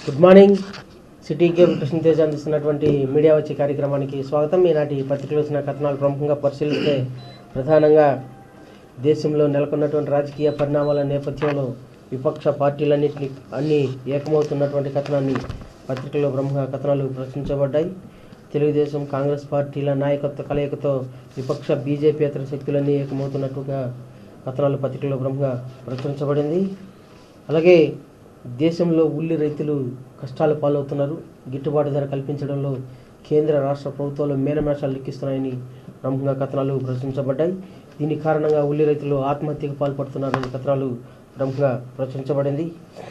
Good morning city cable Krishna Tej అందిస్తున్నటువంటి media వచ్చే కార్యక్రమానికి స్వాగతం ఈనాటి పత్రికలు వచ్చిన కథనాలు ప్రముఖంగా పరిశీలిస్తే ప్రధానంగా దేశంలో నెలకొన్నటువంటి రాజకీయ పరిణామాల నేపథ్యంలో విపక్ష పార్టీలన్నింటినీ అన్ని ఏకమవుతున్నటువంటి కథనాన్ని పత్రికల్లో ప్రముఖ కథనాలు ప్రచురించబడ్డాయి తెలుగుదేశం కాంగ్రెస్ పార్టీల నాయకత్వ కలయికతో విపక్ష బీజేపీయేతర శక్తులన్నీ ఏకమవుతున్నట్టుగా కథనాలు పత్రికల్లో ప్రముఖంగా ప్రచురించబడింది అలాగే దేశంలో ఉల్లి రైతులు కష్టాల పాలవుతున్నారు గిట్టుబాటు ధర కల్పించడంలో కేంద్ర రాష్ట్ర ప్రభుత్వాలు మేనమేషాలు లెక్కిస్తున్నాయని ప్రముఖంగా కథనాలు ప్రచురించబడ్డాయి దీని కారణంగా ఉల్లి రైతులు ఆత్మహత్యకు పాల్పడుతున్నారని కథనాలు ప్రముఖంగా ప్రచురించబడింది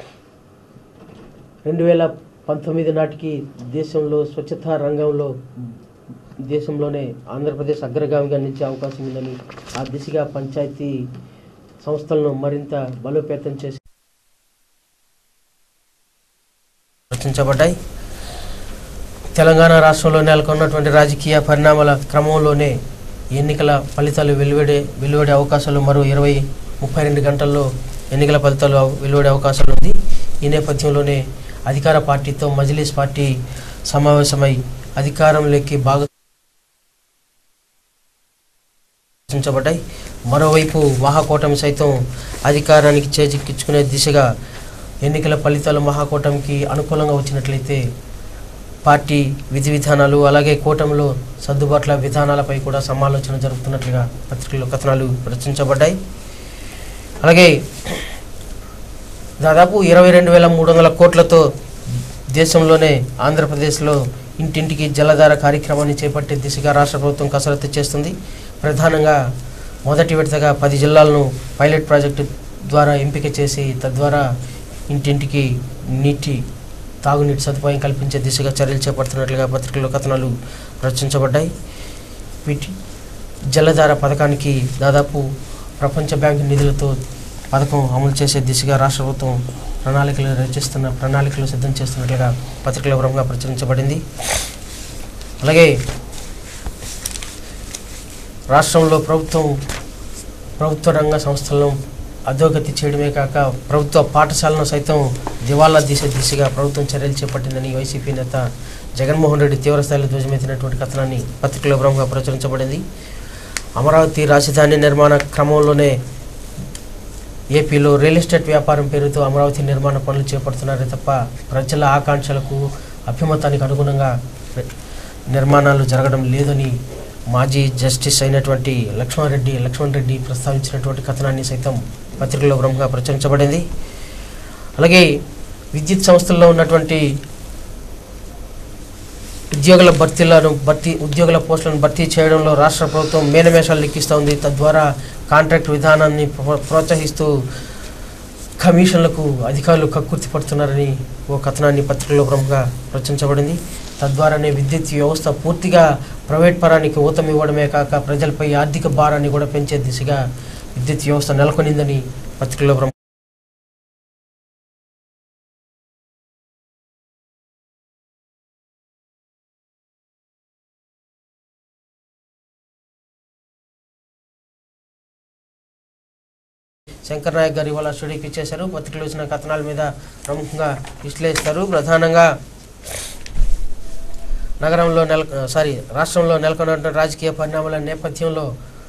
రెండు వేల పంతొమ్మిది నాటికి దేశంలో స్వచ్ఛతా రంగంలో దేశంలోనే ఆంధ్రప్రదేశ్ అగ్రగామిగా నిలిచే అవకాశం ఉందని ఆ దిశగా పంచాయతీ సంస్థలను మరింత బలోపేతం చేసి రచించబడ్డాయి తెలంగాణ రాష్ట్రంలో నెలకొన్నటువంటి రాజకీయ పరిణామాల క్రమంలోనే ఎన్నికల ఫలితాలు వెలువడే వెలువడే అవకాశాలు మరో ఇరవై ముప్పై రెండు గంటల్లో ఎన్నికల ఫలితాలు వెలువడే అవకాశాలు ఉంది ఈ నేపథ్యంలోనే అధికార పార్టీతో మజ్లిస్ పార్టీ సమావేశమై అధికారంలోకి బాగా రచించబడ్డాయి మరోవైపు మహాకూటమి సైతం అధికారానికి చేజిక్కించుకునే దిశగా ఎన్నికల ఫలితాలు మహాకూటమికి అనుకూలంగా వచ్చినట్లయితే పార్టీ విధి విధానాలు అలాగే కూటమిలో సర్దుబాట్ల విధానాలపై కూడా సమాలోచన జరుపుతున్నట్లుగా పత్రికల్లో కథనాలు రచించబడ్డాయి అలాగే దాదాపు ఇరవై రెండు వేల మూడు వందల కోట్లతో దేశంలోనే ఆంధ్రప్రదేశ్లో ఇంటింటికి జలధార కార్యక్రమాన్ని చేపట్టే దిశగా రాష్ట్ర ప్రభుత్వం కసరత్తు చేస్తుంది ప్రధానంగా మొదటి విడతగా పది జిల్లాలను పైలట్ ప్రాజెక్టు ద్వారా ఎంపిక చేసి తద్వారా ఇంటింటికి నీటి తాగునీటి సదుపాయం కల్పించే దిశగా చర్యలు చేపడుతున్నట్లుగా పత్రికల్లో కథనాలు రచించబడ్డాయి వీటి జలధార పథకానికి దాదాపు ప్రపంచ బ్యాంకు నిధులతో పథకం అమలు చేసే దిశగా రాష్ట్ర ప్రభుత్వం ప్రణాళికలు రచిస్తున్న ప్రణాళికలు సిద్ధం చేస్తున్నట్లుగా పత్రికల పరంగా ప్రచురించబడింది అలాగే రాష్ట్రంలో ప్రభుత్వం ప్రభుత్వ రంగ సంస్థలను అధోగతి చేయడమే కాక ప్రభుత్వ పాఠశాలను సైతం దివాలా తీసే దిశగా ప్రభుత్వం చర్యలు చేపట్టిందని వైసీపీ నేత జగన్మోహన్ రెడ్డి తీవ్రస్థాయిలో ధ్వజమెత్తినటువంటి కథనాన్ని పత్రికలో ప్రముఖంగా ప్రచురించబడింది అమరావతి రాజధాని నిర్మాణ క్రమంలోనే ఏపీలో రియల్ ఎస్టేట్ వ్యాపారం పేరుతో అమరావతి నిర్మాణ పనులు చేపడుతున్నారే తప్ప ప్రజల ఆకాంక్షలకు అభ్యుమతానికి అనుగుణంగా నిర్మాణాలు జరగడం లేదని మాజీ జస్టిస్ అయినటువంటి లక్ష్మణరెడ్డి లక్ష్మణ్ రెడ్డి ప్రస్తావించినటువంటి కథనాన్ని సైతం పత్రికలో ప్రముఖంగా ప్రచురించబడింది అలాగే విద్యుత్ సంస్థల్లో ఉన్నటువంటి ఉద్యోగుల భర్తీలను భర్తీ ఉద్యోగుల పోస్టులను భర్తీ చేయడంలో రాష్ట్ర ప్రభుత్వం మేనమేషాలు లెక్కిస్తోంది తద్వారా కాంట్రాక్ట్ విధానాన్ని ప్రో- ప్రోత్సహిస్తూ కమిషన్లకు అధికారులు కక్కుర్తి పడుతున్నారని ఓ కథనాన్ని పత్రికలో ప్రముఖంగా రచించబడింది తద్వారానే విద్యుత్ వ్యవస్థ పూర్తిగా ప్రైవేట్ పరానికి ఊతం ఇవ్వడమే కాక ప్రజలపై ఆర్థిక భారాన్ని కూడా పెంచే దిశగా విద్యుత్ వ్యవస్థ నెలకొనిందని పత్రికలో ప్రముఖ శంకర్ నాయక్ గారు ఇవాళ స్టడీకి ఇచ్చేశారు పత్రికలు వచ్చిన కథనాల మీద ప్రముఖంగా విశ్లేషిస్తారు ప్రధానంగా నగరంలో నెల సారీ రాష్ట్రంలో నెలకొన్నటువంటి రాజకీయ పరిణామాల నేపథ్యంలో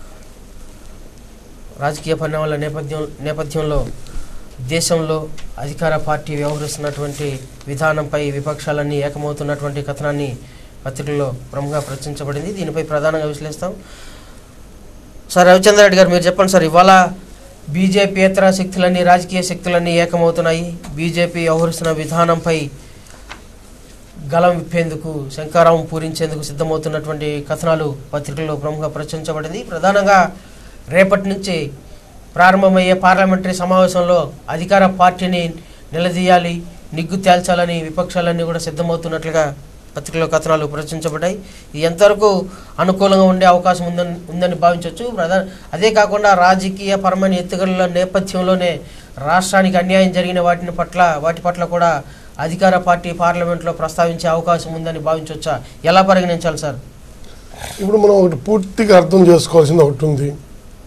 రాజకీయ పరిణామాల నేపథ్యం నేపథ్యంలో దేశంలో అధికార పార్టీ వ్యవహరిస్తున్నటువంటి విధానంపై విపక్షాలన్నీ ఏకమవుతున్నటువంటి కథనాన్ని పత్రికల్లో ప్రముఖంగా ప్రచురించబడింది దీనిపై ప్రధానంగా విశ్లేషిస్తాం సార్ రవిచంద్ర రెడ్డి గారు మీరు చెప్పండి సార్ ఇవాళ బీజేపీ ఇతర శక్తులన్నీ రాజకీయ శక్తులన్నీ ఏకమవుతున్నాయి బీజేపీ వ్యవహరిస్తున్న విధానంపై గలం విప్పేందుకు శంకారావం పూరించేందుకు సిద్ధమవుతున్నటువంటి కథనాలు పత్రికల్లో ప్రముఖ ప్రచురించబడింది ప్రధానంగా రేపటి నుంచి ప్రారంభమయ్యే పార్లమెంటరీ సమావేశంలో అధికార పార్టీని నిలదీయాలి నిగ్గు తేల్చాలని విపక్షాలన్నీ కూడా సిద్ధమవుతున్నట్లుగా పత్రికలో కథనాలు ప్రచురించబడ్డాయి ఇది ఎంతవరకు అనుకూలంగా ఉండే అవకాశం ఉందని ఉందని భావించవచ్చు ప్రధాన అదే కాకుండా రాజకీయ పరమైన ఎత్తుగడల నేపథ్యంలోనే రాష్ట్రానికి అన్యాయం జరిగిన వాటిని పట్ల వాటి పట్ల కూడా అధికార పార్టీ పార్లమెంట్లో ప్రస్తావించే అవకాశం ఉందని భావించవచ్చా ఎలా పరిగణించాలి సార్ ఇప్పుడు మనం ఒకటి పూర్తిగా అర్థం చేసుకోవాల్సింది ఒకటి ఉంది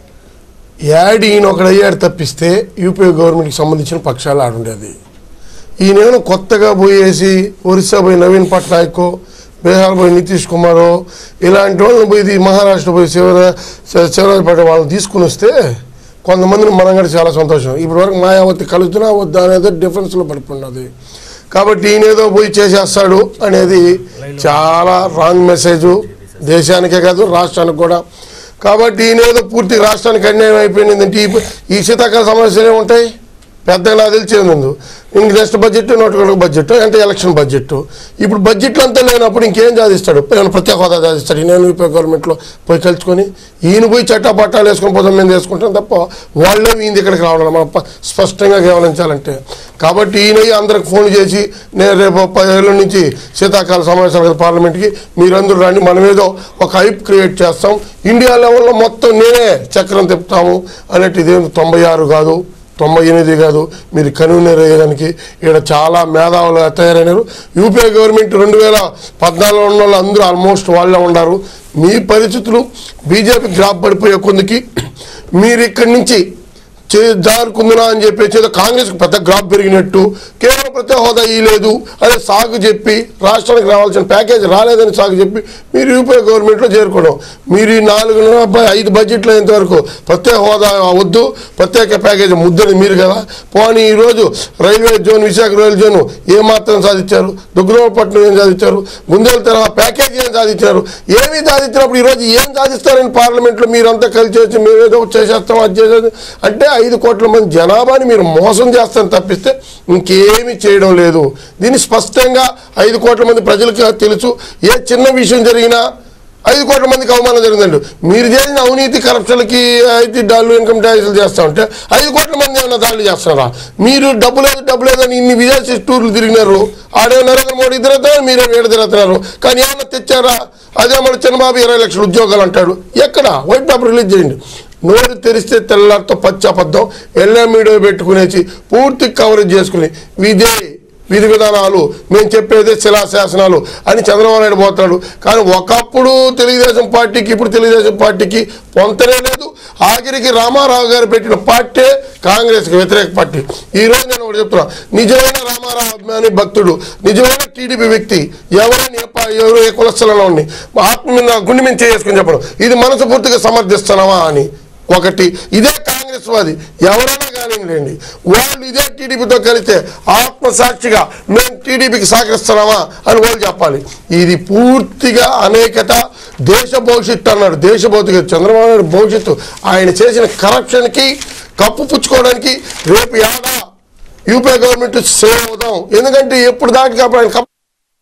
యాడ్ ఈయన ఒకడు అయ్యాడు తప్పిస్తే యూపీఏ గవర్నమెంట్కి సంబంధించిన పక్షాలు ఆడుండేది ఈయనేమో కొత్తగా పోయేసి ఒరిస్సా పోయి నవీన్ పట్నాయక్ బీహార్ పోయి నితీష్ కుమార్ ఇలాంటి వాళ్ళని పోయి ఇది మహారాష్ట్ర పోయి శివరా శివరాజ్ పటేల్ వాళ్ళని తీసుకుని వస్తే కొంతమందిని మనం కూడా చాలా సంతోషం ఇప్పటి వరకు మాయావతి కలుగుతున్నా వద్దా అనేది డిఫరెన్స్లో పడిపోయినది కాబట్టి ఈయనేదో పోయి చేసేస్తాడు అనేది చాలా రాంగ్ మెసేజ్ దేశానికే కాదు రాష్ట్రానికి కూడా కాబట్టి ఈయనేదో పూర్తి రాష్ట్రానికి అన్యాయం అయిపోయింది ఈ ఈ శీతాకాల సమస్యలు ఏముంటాయి పెద్దగా నాకు తెలిసేది ఉంది ఇంక నెక్స్ట్ బడ్జెట్ నోటికొక బడ్జెట్ అంటే ఎలక్షన్ బడ్జెట్ ఇప్పుడు బడ్జెట్లు అంతా లేనప్పుడు ఇంకేం సాధిస్తాడు ఏమైనా ప్రత్యేక హోదా సాధిస్తాడు నేను ఇప్పుడు గవర్నమెంట్లో పోయి కలుసుకొని ఈయన పోయి చట్టా పట్టాలు వేసుకొని పోతాం మేము వేసుకుంటాం తప్ప వాళ్ళే ఈయన ఇక్కడికి రావడం మనం ప- స్పష్టంగా గమనించాలంటే కాబట్టి ఈయన అందరికి ఫోన్ చేసి నేను రేపు పదిహేళ్ళ నుంచి శీతాకాల సమావేశాలు కదా పార్లమెంట్కి మీరందరూ రండి మనం ఏదో ఒక హైప్ క్రియేట్ చేస్తాం ఇండియా లెవెల్లో మొత్తం నేనే చక్రం తిప్పుతాము అన్నట్టు ఇదేం తొంభై ఆరు కాదు తొంభై ఎనిమిది కాదు మీరు కన్వీనర్ అయ్యేదానికి ఇక్కడ చాలా మేధావులు తయారైనారు యూపీఏ గవర్నమెంట్ రెండు వేల పద్నాలుగులో ఉన్న వాళ్ళు అందరూ ఆల్మోస్ట్ వాళ్ళే ఉన్నారు మీ పరిస్థితులు బీజేపీ గ్రాఫ్ పడిపోయే కొందికి మీరు ఇక్కడి నుంచి చే జారుకుందునా అని చెప్పేసి ఏదో కాంగ్రెస్ పెద్ద గ్రాఫ్ పెరిగినట్టు కేవలం ప్రత్యేక హోదా ఇయ్యలేదు అదే సాగు చెప్పి రాష్ట్రానికి రావాల్సిన ప్యాకేజ్ రాలేదని సాగు చెప్పి మీరు యూపీఏ గవర్నమెంట్లో చేరుకోవడం మీరు ఈ నాలుగు బ- ఐదు బడ్జెట్లు అయ్యేంతవరకు ప్రత్యేక హోదా వద్దు ప్రత్యేక ప్యాకేజ్ ముద్దని మీరు కదా పోనీ ఈరోజు railway zone Visakha railway zone ఏమాత్రం సాధించారు దుగ్గరపట్నం ఏం సాధించారు గుందేల తరహా ప్యాకేజ్ ఏం సాధించారు ఏమీ సాధించినప్పుడు ఈరోజు ఏం సాధిస్తారని పార్లమెంట్లో మీరంతా కలిసి వచ్చి మేము ఏదో చేసేస్తాం అది చేసేది అంటే ఐదు కోట్ల మంది జనాభాని మీరు మోసం చేస్తారని తప్పిస్తే ఇంకేమీ చేయడం లేదు దీన్ని స్పష్టంగా ఐదు కోట్ల మంది ప్రజలకు తెలుసు ఏ చిన్న విషయం జరిగినా ఐదు కోట్ల మందికి అవమానం జరిగిందండి మీరు చేసిన అవినీతి కరప్షన్లకి ఐటీ డాళ్ళు ఇన్కమ్ ట్యాక్స్లు చేస్తా ఉంటే ఐదు కోట్ల మంది ఏమైనా దాడులు చేస్తున్నారా మీరు డబ్బు లేదు డబ్బు లేదని ఇన్ని విదేశీ టూర్లు తిరిగినారు ఆడే నరేంద్ర మోడీ తిరుగుతారు మీరే వేడు తిరుగుతున్నారు కానీ ఏమన్నా తెచ్చారా అదే మన చంద్రబాబు ఇరవై లక్షల ఉద్యోగాలు అంటాడు ఎక్కడ వైట్ పేపర్ రిలీజ్ చేయండి నోరు తెరిస్తే తెల్లారితో పచ్చి అబద్ధం ఎల్లా మీడియా పెట్టుకునేసి పూర్తి కవరేజ్ చేసుకుని విదే విధి విధానాలు మేము చెప్పేదే శిలాశాసనాలు అని చంద్రబాబు నాయుడు పోతాడు కానీ ఒకప్పుడు తెలుగుదేశం పార్టీకి ఇప్పుడు తెలుగుదేశం పార్టీకి పొంతనే లేదు ఆఖరికి రామారావు గారు పెట్టిన పార్టీ కాంగ్రెస్కి వ్యతిరేక పార్టీ ఈ రోజు నేను ఒకటి చెప్తున్నా నిజమైన రామారావు అభిమాని భక్తుడు నిజమైన టీడీపీ వ్యక్తి ఎవరైనా ఏ పా- ఎవరు ఏ కులస్థలంలో ఉండి ఆత్మ మీద గుండె మీద చేసుకుని చెప్పడం ఇది మనసు పూర్తిగా సమర్థిస్తున్నావా అని ఒకటి ఇదే కాంగ్రెస్ వాది ఎవరైనా కానివ్వండి వాళ్ళు ఇదే టీడీపీతో కలిస్తే ఆత్మసాక్షిగా మేము టీడీపీకి సహకరిస్తున్నామా అని వాళ్ళు చెప్పాలి ఇది పూర్తిగా అనేకత దేశ భవిష్యత్తు అన్నాడు దేశ భౌతిక చంద్రబాబు నాయుడు భవిష్యత్తు ఆయన చేసిన కరప్షన్కి కప్పు పుచ్చుకోవడానికి రేపు ఏడా యూపీఏ గవర్నమెంట్ సేవ్ అవుదాం ఎందుకంటే ఎప్పుడు దాకా అప్పుడు ఆయన కప్పు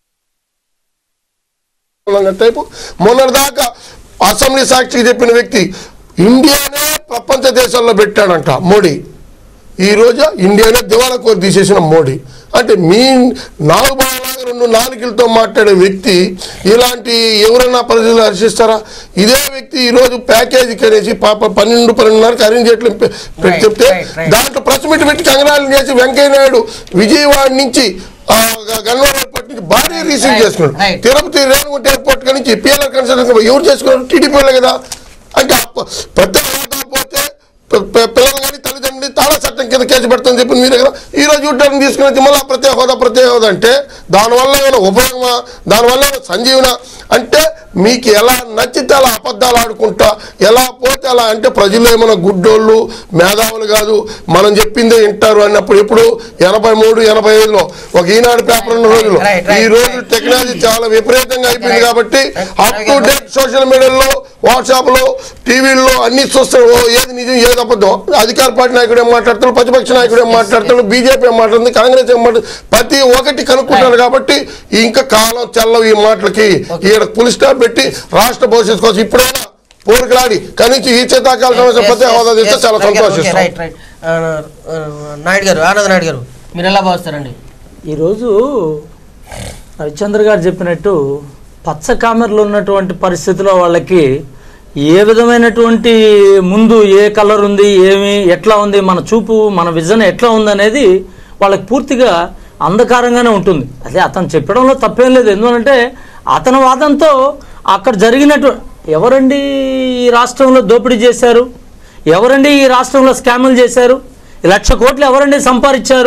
టైపు మొన్నటిదాకా అసెంబ్లీ సాక్షికి చెప్పిన వ్యక్తి ఇండియానే ప్రపంచ దేశాల్లో పెట్టాడంట మోడీ ఈ రోజు ఇండియానే దివాలా కోరి తీసేసిన మోడీ అంటే మీ నాలుగు బాగా రెండు నాలుగులతో మాట్లాడే వ్యక్తి ఇలాంటి ఎవరైనా ప్రజలు హర్షిస్తారా ఇదే వ్యక్తి ఈరోజు ప్యాకేజీకి అనేసి పాప పన్నెండు పన్నెండున్నరకు అరేంజ్ చేయట్లే పె- పెట్టి Right, చెప్తే right, right. దాంట్లో ప్రెస్ మీట్ పెట్టి కంగనాలు చేసి వెంకయ్య నాయుడు విజయవాడ నుంచి ఆ, గ- గన్నవరం ఎయిర్పోర్ట్ నుంచి భారీ రిసీవ్ Right, చేసుకున్నాడు right. తిరుపతి రేణుగుంట ఎయిర్పోర్ట్ కాడ నుంచి పిఎల్ఆర్ కన్సల్టెన్సీ ఎవరు చేసుకున్నారు టీడీపీ వాళ్ళే కదా అంటే అప్ప- ప్రత్యేక హోదా పోతే పి- పి- పిల్లలు కానీ తల్లిదండ్రులు తాళా చట్టం కింద కేసు పెడతామని చెప్పింది మీరే కదా ఈ రోజు యూటర్న్ తీసుకుని వచ్చి మళ్ళీ ప్రత్యేక హోదా ప్రత్యేక హోదా అంటే దానివల్ల ఏమైనా ఉపయోగమా దానివల్ల ఏమైనా సంజీవన అంటే మీకు ఎలా నచ్చితే అలా అబద్ధాలు ఆడుకుంటా ఎలా పోతే అలా అంటే ప్రజలు ఏమైనా గుడ్డోళ్ళు మేధావులు కాదు మనం చెప్పిందే వింటారు అన్నప్పుడు ఎప్పుడు ఎనభై మూడు ఎనభై ఐదులో ఒక ఈనాడు పేపర్ ఉన్న రోజులు Right, right, ఈ రోజు right. టెక్నాలజీ చాలా విపరీతంగా అయిపోయింది Right. కాబట్టి up to Right. Date social మీడియాలో వాట్సాప్ లో టీవీల్లో అన్ని చూస్తారు ఓ ఏది నిజం ఏది అబద్ధం అధికార పార్టీ నాయకుడు ఏం మాట్లాడతాడు ప్రతిపక్ష నాయకుడు ఏం మాట్లాడతాడు బీజేపీ ఏం మాట్లాడుతుంది కాంగ్రెస్ ఏం మాట్లాడుతుంది ప్రతి ఒక్కటి కనుక్కుంటారు కాబట్టి ఇంకా కాలం చెల్లవు ఈ మాటలకి ఈడ పులి స్టాప్ పెట్టి రాష్ట్ర భవిష్యత్తు కోసం ఇప్పుడైనా పోరుకులాడి కనీసం ఈ చేతాకాల సమస్య ప్రత్యేక హోదా తెస్తే చాలా సంతోషిస్తాం రైట్ రైట్ నాయుడు గారు ఆనంద్ నాయుడు గారు మీరు ఎలా భావిస్తారండి ఈరోజు రవిచంద్ర గారు చెప్పినట్టు పచ్చ కామెరలు ఉన్నటువంటి పరిస్థితిలో వాళ్ళకి ఏ విధమైనటువంటి ముందు ఏ కలర్ ఉంది ఏమి ఎట్లా ఉంది మన చూపు మన విజన్ ఎట్లా ఉంది అనేది వాళ్ళకి పూర్తిగా అంధకారంగానే ఉంటుంది అదే అతను చెప్పడంలో తప్పేం లేదు ఎందుకంటే అతని వాదంతో అక్కడ జరిగినట్టు ఎవరండి ఈ రాష్ట్రంలో దోపిడీ చేశారు ఎవరండి ఈ రాష్ట్రంలో స్కాములు చేశారు ఈ లక్ష కోట్లు ఎవరండి సంపాదించారు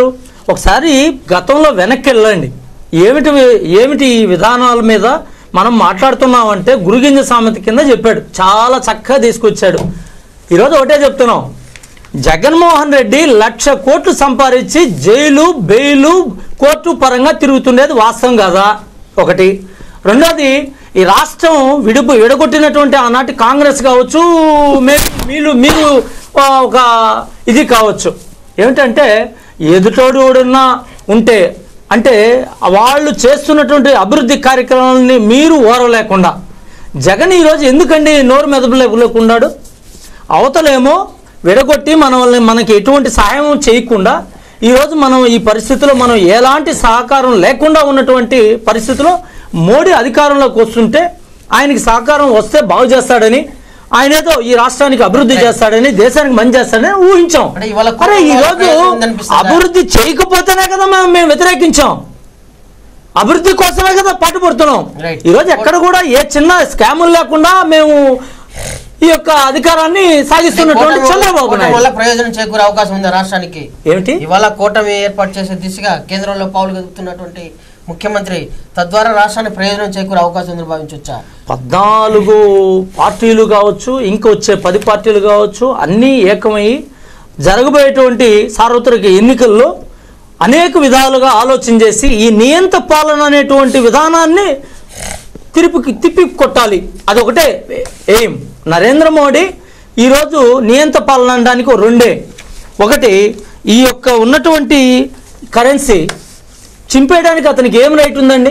ఒకసారి గతంలో వెనక్కి వెళ్ళండి ఏమిటి ఏమిటి ఈ విధానాల మీద మనం మాట్లాడుతున్నామంటే గురుగింజ సామెత కింద చెప్పాడు చాలా చక్కగా తీసుకొచ్చాడు ఈరోజు ఒకటే చెప్తున్నాం జగన్మోహన్ రెడ్డి లక్ష కోట్లు సంపాదించి జైలు బెయిలు కోర్టు పరంగా తిరుగుతుండేది వాస్తవం కదా ఒకటి రెండోది ఈ రాష్ట్రం విడుపు విడగొట్టినటువంటి ఆనాటి కాంగ్రెస్ కావచ్చు మే- మీరు మీరు ఆ, ఒక ఇది కావచ్చు ఏమిటంటే ఎదుటోడు ఎవడన్నా ఉంటే అంటే వాళ్ళు చేస్తున్నటువంటి అభివృద్ధి కార్యక్రమాలని మీరు ఓరలేకుండా జగన్ ఈరోజు ఎందుకండి నోరు మెదపలేకున్నాడు అవతలేమో విడగొట్టి మన వాళ్ళని మనకి ఎటువంటి సహాయం చేయకుండా ఈరోజు మనం ఈ పరిస్థితిలో మనం ఎలాంటి సహకారం లేకుండా ఉన్నటువంటి పరిస్థితిలో మోడీ అధికారంలోకి వస్తుంటే ఆయనకి సహకారం వస్తే బాగు చేస్తాడని ఆయన ఏదో ఈ రాష్ట్రానికి అభివృద్ధి చేస్తాడని దేశానికి మంచి చేస్తాడని ఊహించాం అంటే ఇవాళ అరే ఈ రోజు ప్రయోజనం ఉందనిపిస్తుందా? అభివృద్ధి చేయకపోతేనే కదా మేము మేము వ్యతిరేకించాం అభివృద్ధి కోసమే కదా పాటుపడుతున్నాం Right. ఈరోజు ఎక్కడ కూడా ఏ చిన్న స్కాములు లేకుండా మేము ఈ యొక్క అధికారాన్ని సాగిస్తున్నటువంటి కూటమి- చంద్రబాబు కూటమి నాయుడు వల్ల ప్రయోజనం చేకూరే అవకాశం ఉంది రాష్ట్రానికి ఏమిటి ఇవాళ కూటమి ఏర్పాటు చేసే దిశగా కేంద్రంలో పావులు కదుపుతున్నటువంటి ముఖ్యమంత్రి తద్వారా రాష్ట్రానికి ప్రయోజనం చేకూరే అవకాశం ఉందని భావించవచ్చా పద్నాలుగు పార్టీలు కావచ్చు ఇంకా వచ్చే పది పార్టీలు కావచ్చు అన్నీ ఏకమై జరగబోయేటువంటి సార్వత్రిక ఎన్నికల్లో అనేక విధాలుగా ఆలోచన చేసి ఈ నియంత పాలన అనేటువంటి విధానాన్ని తిరిపి తిప్పి కొట్టాలి అదొకటే ఎయిమ్ నరేంద్ర మోడీ ఈరోజు నియంత పాలన అనడానికి ఓ రెండే ఒకటి ఈ యొక్క ఉన్నటువంటి కరెన్సీ చింపేయడానికి అతనికి ఏం రైట్ ఉందండి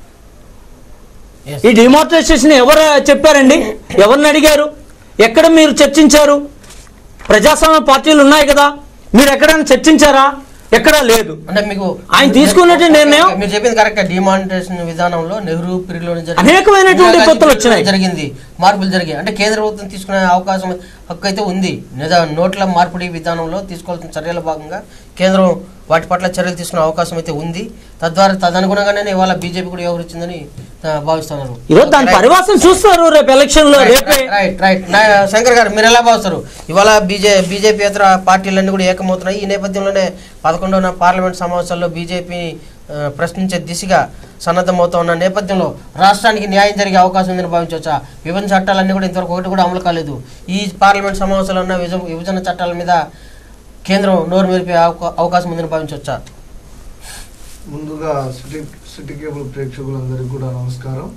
Yes. ఈ డిమాన్స్ట్రేషన్ ఎవరు చెప్పారండి ఎవరిని అడిగారు ఎక్కడ మీరు చర్చించారు ప్రజాస్వామ్య పార్టీలు ఉన్నాయి కదా మీరు ఎక్కడైనా చర్చించారా ఎక్కడా లేదు అంటే మీకు ఆయన తీసుకున్నటువంటి నిర్ణయం- మీరు చెప్పింది కరెక్ట్ డిమానిటేషన్ విధానంలో నెహ్రూ పీరియడ్ లో అనేకమైనటువంటి కొత్తలు వచ్చినాయి. జరిగింది మార్పులు జరిగాయి అంటే కేంద్ర ప్రభుత్వం తీసుకునే అవకాశం హక్కు అయితే ఉంది లేదా నోట్ల మార్పిడి విధానంలో తీసుకోవాల్సిన చర్యల భాగంగా కేంద్రం వాటి పట్ల చర్యలు తీసుకునే అవకాశం అయితే ఉంది తద్వారా తదనుగుణంగానే ఇవాళ బీజేపీ కూడా వ్యవహరించిందని ఆ, భావిస్తున్నారు ఈరోజు దాని పరివాసం చూస్తారు రేపు ఎలక్షన్ లో రేపే రైట్ రైట్ నా- శంకర్ గారు మీరు ఎలా భావిస్తారు ఇవాళ బీజే బీజేపీ ఇతర పార్టీలన్నీ కూడా ఏకమవుతున్నాయి ఈ నేపథ్యంలోనే పదకొండవ పార్లమెంట్ సమావేశాల్లో బీజేపీ ఆ, ప్రశ్నించే దిశగా సన్నద్ధమవుతా ఉన్న నేపథ్యంలో రాష్ట్రానికి న్యాయం జరిగే అవకాశం ఉందని భావించవచ్చా విభజన చట్టాలన్నీ కూడా ఇంతవరకు ఒకటి కూడా అమలు కాలేదు ఈ పార్లమెంట్ సమావేశాల్లో ఉన్న విభజన విభజన చట్టాల మీద కేంద్రం నోరు మెరిపే అవకా- అవకాశం ఉందని భావించవచ్చా ముందుగా సిటీ సిటీ కేబుల్ ప్రేక్షకులందరికీ కూడా నమస్కారం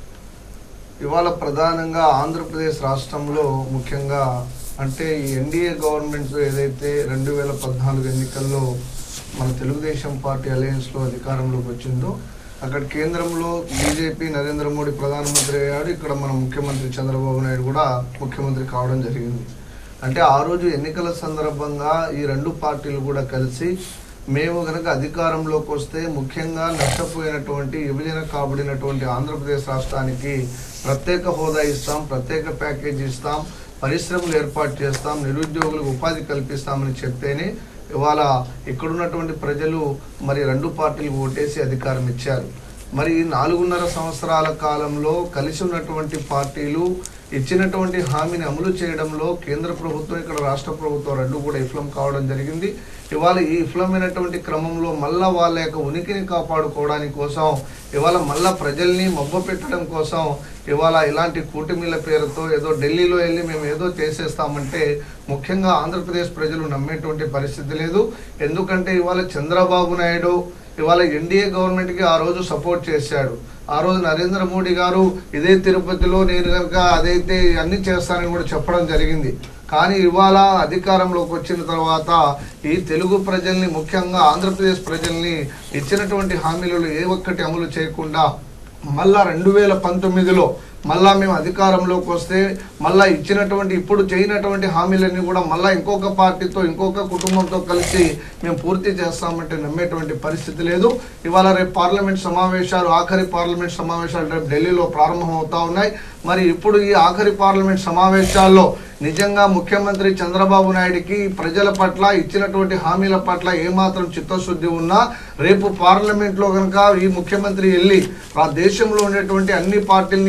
ఇవాళ ప్రధానంగా ఆంధ్రప్రదేశ్ రాష్ట్రంలో ముఖ్యంగా అంటే ఈ ఎన్డీఏ గవర్నమెంట్ ఏదైతే రెండు వేల పద్నాలుగు ఎన్నికల్లో మన తెలుగుదేశం పార్టీ అలయన్స్లో అధికారంలోకి వచ్చిందో అక్కడ కేంద్రంలో బీజేపీ నరేంద్ర మోడీ ప్రధానమంత్రి అయ్యాడు ఇక్కడ మన ముఖ్యమంత్రి చంద్రబాబు నాయుడు కూడా ముఖ్యమంత్రి కావడం జరిగింది అంటే ఆ రోజు ఎన్నికల సందర్భంగా ఈ రెండు పార్టీలు కూడా కలిసి మేము కనుక అధికారంలోకి వస్తే ముఖ్యంగా నష్టపోయినటువంటి విభజన కాబడినటువంటి ఆంధ్రప్రదేశ్ రాష్ట్రానికి ప్రత్యేక హోదా ఇస్తాం ప్రత్యేక ప్యాకేజీ ఇస్తాం పరిశ్రమలు ఏర్పాటు చేస్తాం నిరుద్యోగులకు ఉపాధి కల్పిస్తామని చెప్తేనే ఇవాళ ఇక్కడున్నటువంటి ప్రజలు మరి రెండు పార్టీలు ఓటేసి అధికారం ఇచ్చారు మరి ఈ నాలుగున్నర సంవత్సరాల కాలంలో కలిసి ఉన్నటువంటి పార్టీలు ఇచ్చినటువంటి హామీని అమలు చేయడంలో కేంద్ర ప్రభుత్వం ఇక్కడ రాష్ట్ర ప్రభుత్వం రెండు కూడా విఫలం కావడం జరిగింది ఇవాళ ఈ విఫలమైనటువంటి క్రమంలో మళ్ళా వాళ్ళ యొక్క ఉనికిని కాపాడుకోవడానికి కోసం ఇవాళ మళ్ళా ప్రజల్ని మబ్బ పెట్టడం కోసం ఇవాళ ఇలాంటి కూటమిల పేరుతో ఏదో ఢిల్లీలో వెళ్ళి మేము ఏదో చేసేస్తామంటే ముఖ్యంగా ఆంధ్రప్రదేశ్ ప్రజలు నమ్మేటువంటి పరిస్థితి లేదు ఎందుకంటే ఇవాళ చంద్రబాబు నాయుడు ఇవాళ ఎన్డీఏ గవర్నమెంట్కి ఆ రోజు సపోర్ట్ చేశాడు ఆ రోజు నరేంద్ర మోడీ గారు ఇదే తిరుపతిలో నేను కనుక అదైతే అన్ని చేస్తానని కూడా చెప్పడం జరిగింది కానీ ఇవాళ అధికారంలోకి వచ్చిన తర్వాత ఈ తెలుగు ప్రజల్ని ముఖ్యంగా ఆంధ్రప్రదేశ్ ప్రజల్ని ఇచ్చినటువంటి హామీలలో ఏ ఒక్కటి అమలు చేయకుండా మళ్ళా రెండు వేల పంతొమ్మిదిలో మళ్ళా మేము అధికారంలోకి వస్తే మళ్ళా ఇచ్చినటువంటి ఇప్పుడు చేయనటువంటి హామీలన్నీ కూడా మళ్ళా ఇంకొక పార్టీతో ఇంకొక కుటుంబంతో కలిసి మేము పూర్తి చేస్తామంటే నమ్మేటువంటి పరిస్థితి లేదు ఇవాళ రేపు పార్లమెంట్ సమావేశాలు ఆఖరి పార్లమెంట్ సమావేశాలు రేపు ఢిల్లీలో ప్రారంభం అవుతా ఉన్నాయి మరి ఇప్పుడు ఈ ఆఖరి పార్లమెంట్ సమావేశాల్లో నిజంగా ముఖ్యమంత్రి చంద్రబాబు నాయుడికి ప్రజల పట్ల ఇచ్చినటువంటి హామీల పట్ల ఏమాత్రం చిత్తశుద్ధి ఉన్నా రేపు పార్లమెంట్లో కనుక ఈ ముఖ్యమంత్రి వెళ్ళి ఆ దేశంలో ఉండేటువంటి అన్ని పార్టీల్ని కలిసి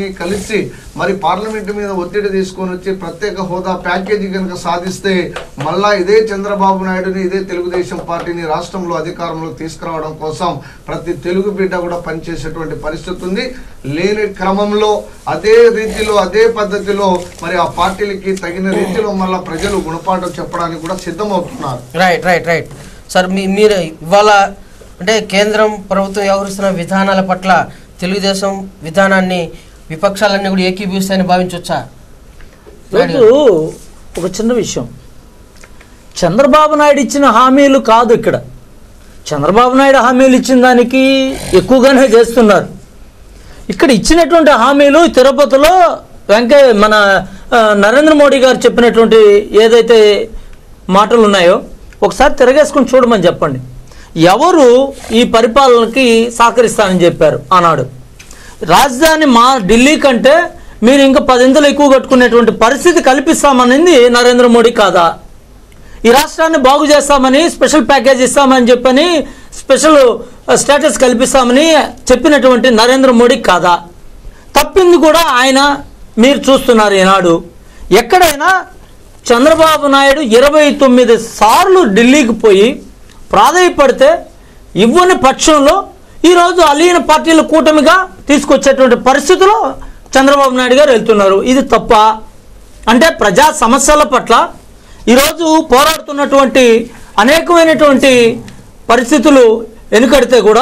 కలిసి మరి పార్లమెంట్ మీద ఒత్తిడి తీసుకొని వచ్చి ప్రత్యేక హోదా ప్యాకేజీ కనుక సాధిస్తే మళ్ళా ఇదే చంద్రబాబు నాయుడుని ఇదే తెలుగుదేశం పార్టీని రాష్ట్రంలో అధికారంలో తీసుకురావడం కోసం ప్రతి తెలుగు బిడ్డ కూడా పనిచేసేటువంటి పరిస్థితి ఉంది లేని క్రమంలో అదే రీతిలో అదే పద్ధతిలో మరి ఆ పార్టీలకి తగిన రీతిలో మళ్ళా ప్రజలు గుణపాఠం చెప్పడానికి కూడా సిద్ధమవుతున్నారు రైట్ రైట్ రైట్ సార్ మీ మీరు ఇవాళ అంటే కేంద్రం ప్రభుత్వం వ్యవహరిస్తున్న విధానాల పట్ల తెలుగుదేశం విధానాన్ని విపక్షాలన్నీ కూడా ఏకీభవిస్తాయని భావించవచ్చా ఈరోజు ఒక చిన్న విషయం చంద్రబాబు నాయుడు ఇచ్చిన హామీలు కాదు ఇక్కడ చంద్రబాబు నాయుడు హామీలు ఇచ్చిన దానికి ఎక్కువగానే చేస్తున్నారు ఇక్కడ ఇచ్చినటువంటి హామీలు తిరుపతిలో వెంకయ్య మన ఆ, నరేంద్ర మోడీ గారు చెప్పినటువంటి ఏదైతే మాటలు ఉన్నాయో ఒకసారి తిరగేసుకుని చూడమని చెప్పండి ఎవరు ఈ పరిపాలనకి సహకరిస్తానని చెప్పారు ఆనాడు రాజధాని మా ఢిల్లీ కంటే మీరు ఇంకా పదింతలు ఎక్కువ కట్టుకునేటువంటి పరిస్థితి కల్పిస్తామనింది నరేంద్ర మోడీ కాదా ఈ రాష్ట్రాన్ని బాగు చేస్తామని స్పెషల్ ప్యాకేజ్ ఇస్తామని చెప్పని స్పెషల్ స్టేటస్ కల్పిస్తామని చెప్పినటువంటి నరేంద్ర మోడీ కాదా తప్పింది కూడా ఆయన మీరు చూస్తున్నారు ఈనాడు ఎక్కడైనా చంద్రబాబు నాయుడు ఇరవై తొమ్మిది సార్లు ఢిల్లీకి పోయి ప్రాధాయపడితే ఇవ్వని పక్షంలో ఈరోజు అలీన పార్టీల కూటమిగా తీసుకొచ్చేటువంటి పరిస్థితిలో చంద్రబాబు నాయుడు గారు వెళ్తున్నారు ఇది తప్ప అంటే ప్రజా సమస్యల పట్ల ఈరోజు పోరాడుతున్నటువంటి అనేకమైనటువంటి పరిస్థితులు వెనుకడితే కూడా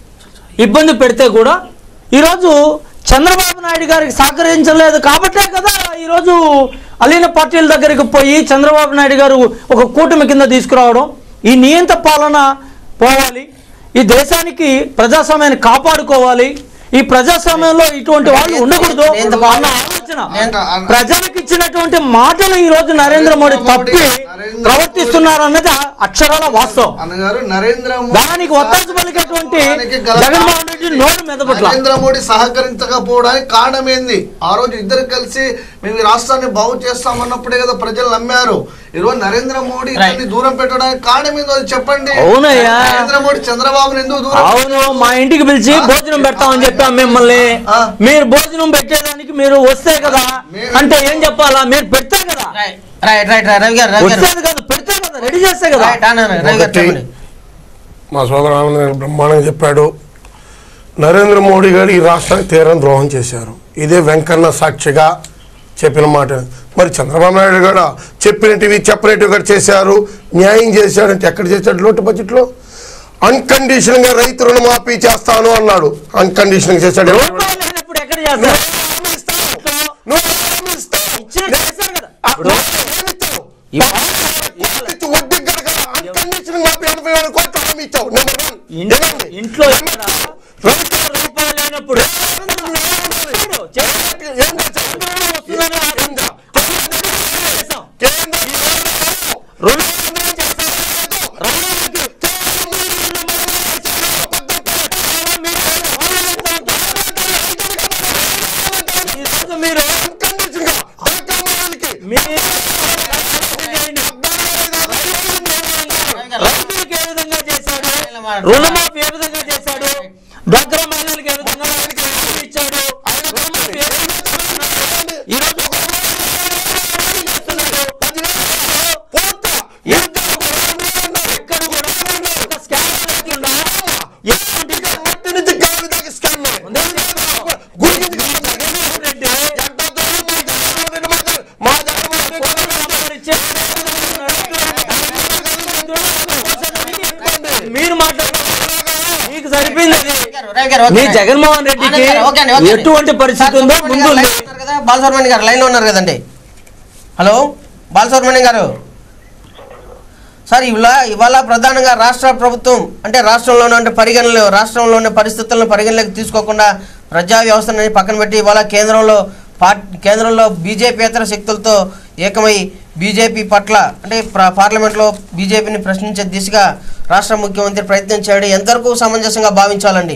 ఇబ్బంది పెడితే కూడా ఈరోజు చంద్రబాబు నాయుడు గారికి సహకరించలేదు కాబట్టే కదా ఈరోజు అలీన పార్టీల దగ్గరికి పోయి చంద్రబాబు నాయుడు గారు ఒక కూటమి కింద తీసుకురావడం ఈ నియంత పాలన పోవాలి ఈ దేశానికి ప్రజాస్వామ్యాన్ని కాపాడుకోవాలి ఈ ప్రజాస్వామ్యంలో ఇటువంటి వాళ్ళు ఉండకూడదు నియంత అన్న పాలన- ఆలోచన నియంత- ప్రజలకు ఇచ్చినటువంటి మాటలు ఈ రోజు నరేంద్ర మోడీ తప్పి నరేంద్ర ప్రవర్తిస్తున్నారు అన్నది అక్షరాల వాస్తవం అన్నగారు నరేంద్ర మోడీ దానికి ఒత్తాసు పలికేటువంటి దానికి గల జగన్మోహన్ రెడ్డి నోరు మెదపట్ల నరేంద్ర మోడీ సహకరించకపోవడానికి కారణం ఏంది ఆ రోజు ఇద్దరు కలిసి మేము ఈ రాష్ట్రాన్ని బాగు చేస్తామన్నప్పుడే కదా ప్రజలు నమ్మారు ఈరోజు నరేంద్ర మోడీ ఇతన్ని దూరం పెట్టడానికి కారణం ఏందో అది చెప్పండి అవునయ్యా. నరేంద్ర మోడీ చంద్రబాబుని ఎందుకు దూరం అవును మా ఇంటికి పిలిచి భోజనం పెడతామని చెప్పాం మిమ్మల్ని ఆ. మీరు భోజనం పెట్టేదానికి మీరు వస్తే కదా మేము- అంటే ఏం చెప్పాలా మీరు పెడితే కదా right right right right Ravi గారు రవి గారు వచ్చేది కదా పెడితే కదా రెడీ చేస్తే కదా రైట్ అన్న అన్న, రవి గారు ఒకటి చెప్పండి మా సోదరు ఆనంద్ గారు బ్రహ్మాండంగా చెప్పాడు నరేంద్ర మోడీ గారు ఈ రాష్ట్రానికి తీరం ద్రోహం చేశారు ఇదే వెంకన్న సాక్షిగా చెప్పిన మాట మరి చంద్రబాబు నాయుడు కూడా చెప్పినటివి చెప్పినట్టు కూడా చేశారు న్యాయం చేశాడంటే ఎక్కడ చేశాడు లోటు బడ్జెట్లో అన్కండిషన్గా రైతు రుణమాఫీ చేస్తాను అన్నాడు అన్కండిషన్గా చేశాడు ఎవరు? రూపాయలు లేనప్పుడు ఎక్కడ నువ్వు చేస్తారు హామీ ఇస్తావు. నువ్వు హామీ ఇస్తావు. ఇచ్చినట్టు చేస్తారు కదా ఆ, నువ్వు ఏమి ఇస్తావు? ఇచ్చి వడ్డీ కనుక అన్కండిషన్గా మాఫీ ఎనభై వేల కోట్లు హామీ ఇచ్చావు నెంబర్ వన్ ఇంట్లో ఏమండి? ఇంట్లో ఇక్కడ రైతు రూపాయలు లేనప్పుడు చూడు, చేస్తాం. ఏం చేశావు? వస్తుందని ఏంటా? చేస్తాం. కేంద్ర రుణం ఈరోజు మీరు అన్కండిషన్గా తెలంగాణకి మీ రైతులకు ఏ విధంగా చేశాడు రుణమాఫీ ఏ విధంగా చేశాడు డ్వాక్రా మహిళలకు ఏ విధంగా ఇచ్చాడు రుణమాఫీ ఏ విధంగా చేస్తున్నాడు? ఈరోజు ఎక్కడ కూడా ఒక స్కామ్ లేకుండా ఎటువంటి ఇంటి నుంచి గాలి దాకా స్కామ్ గుడి నుంచి గాలి దాకా. ఎంత దూరం మా జగన్మోహన్ రెడ్డి మాట్లాడు. మా జగన్మోహన్ రెడ్డి మీరు మాట్లాడారు మీకు సరిపోయింది అది. రవి గారు ఓకే మీ జగన్మోహన్ రెడ్డికి ఆనంద్ గారు, ఓకే అండి, ఓకే అండి. ఎటువంటి పరిస్థితి సార్, ఉందో సుబ్రహ్మణ్యం ముందు గారు ఉంది లైన్లో ఉన్నారు కదా బాలసుబ్రహ్మణ్యం గారు లైన్లో ఉన్నారు కదండి హలో బాలసుబ్రహ్మణ్యం గారు సార్ ఇవాళ ఇవాళ ప్రధానంగా రాష్ట్ర ప్రభుత్వం అంటే రాష్ట్రంలోనే అంటే పరిగణలో రాష్ట్రంలోని పరిస్థితులను పరిగణలోకి తీసుకోకుండా ప్రజా వ్యవస్థని పక్కన పెట్టి ఇవాళ కేంద్రంలో పార్ట్ కేంద్రంలో బీజేపీయేతర శక్తులతో ఏకమై బీజేపీ పట్ల అంటే ప్ర- పార్లమెంట్లో బీజేపీని ప్రశ్నించే దిశగా రాష్ట్ర ముఖ్యమంత్రి ప్రయత్నం చేయడం ఎంతవరకు సమంజసంగా భావించాలండి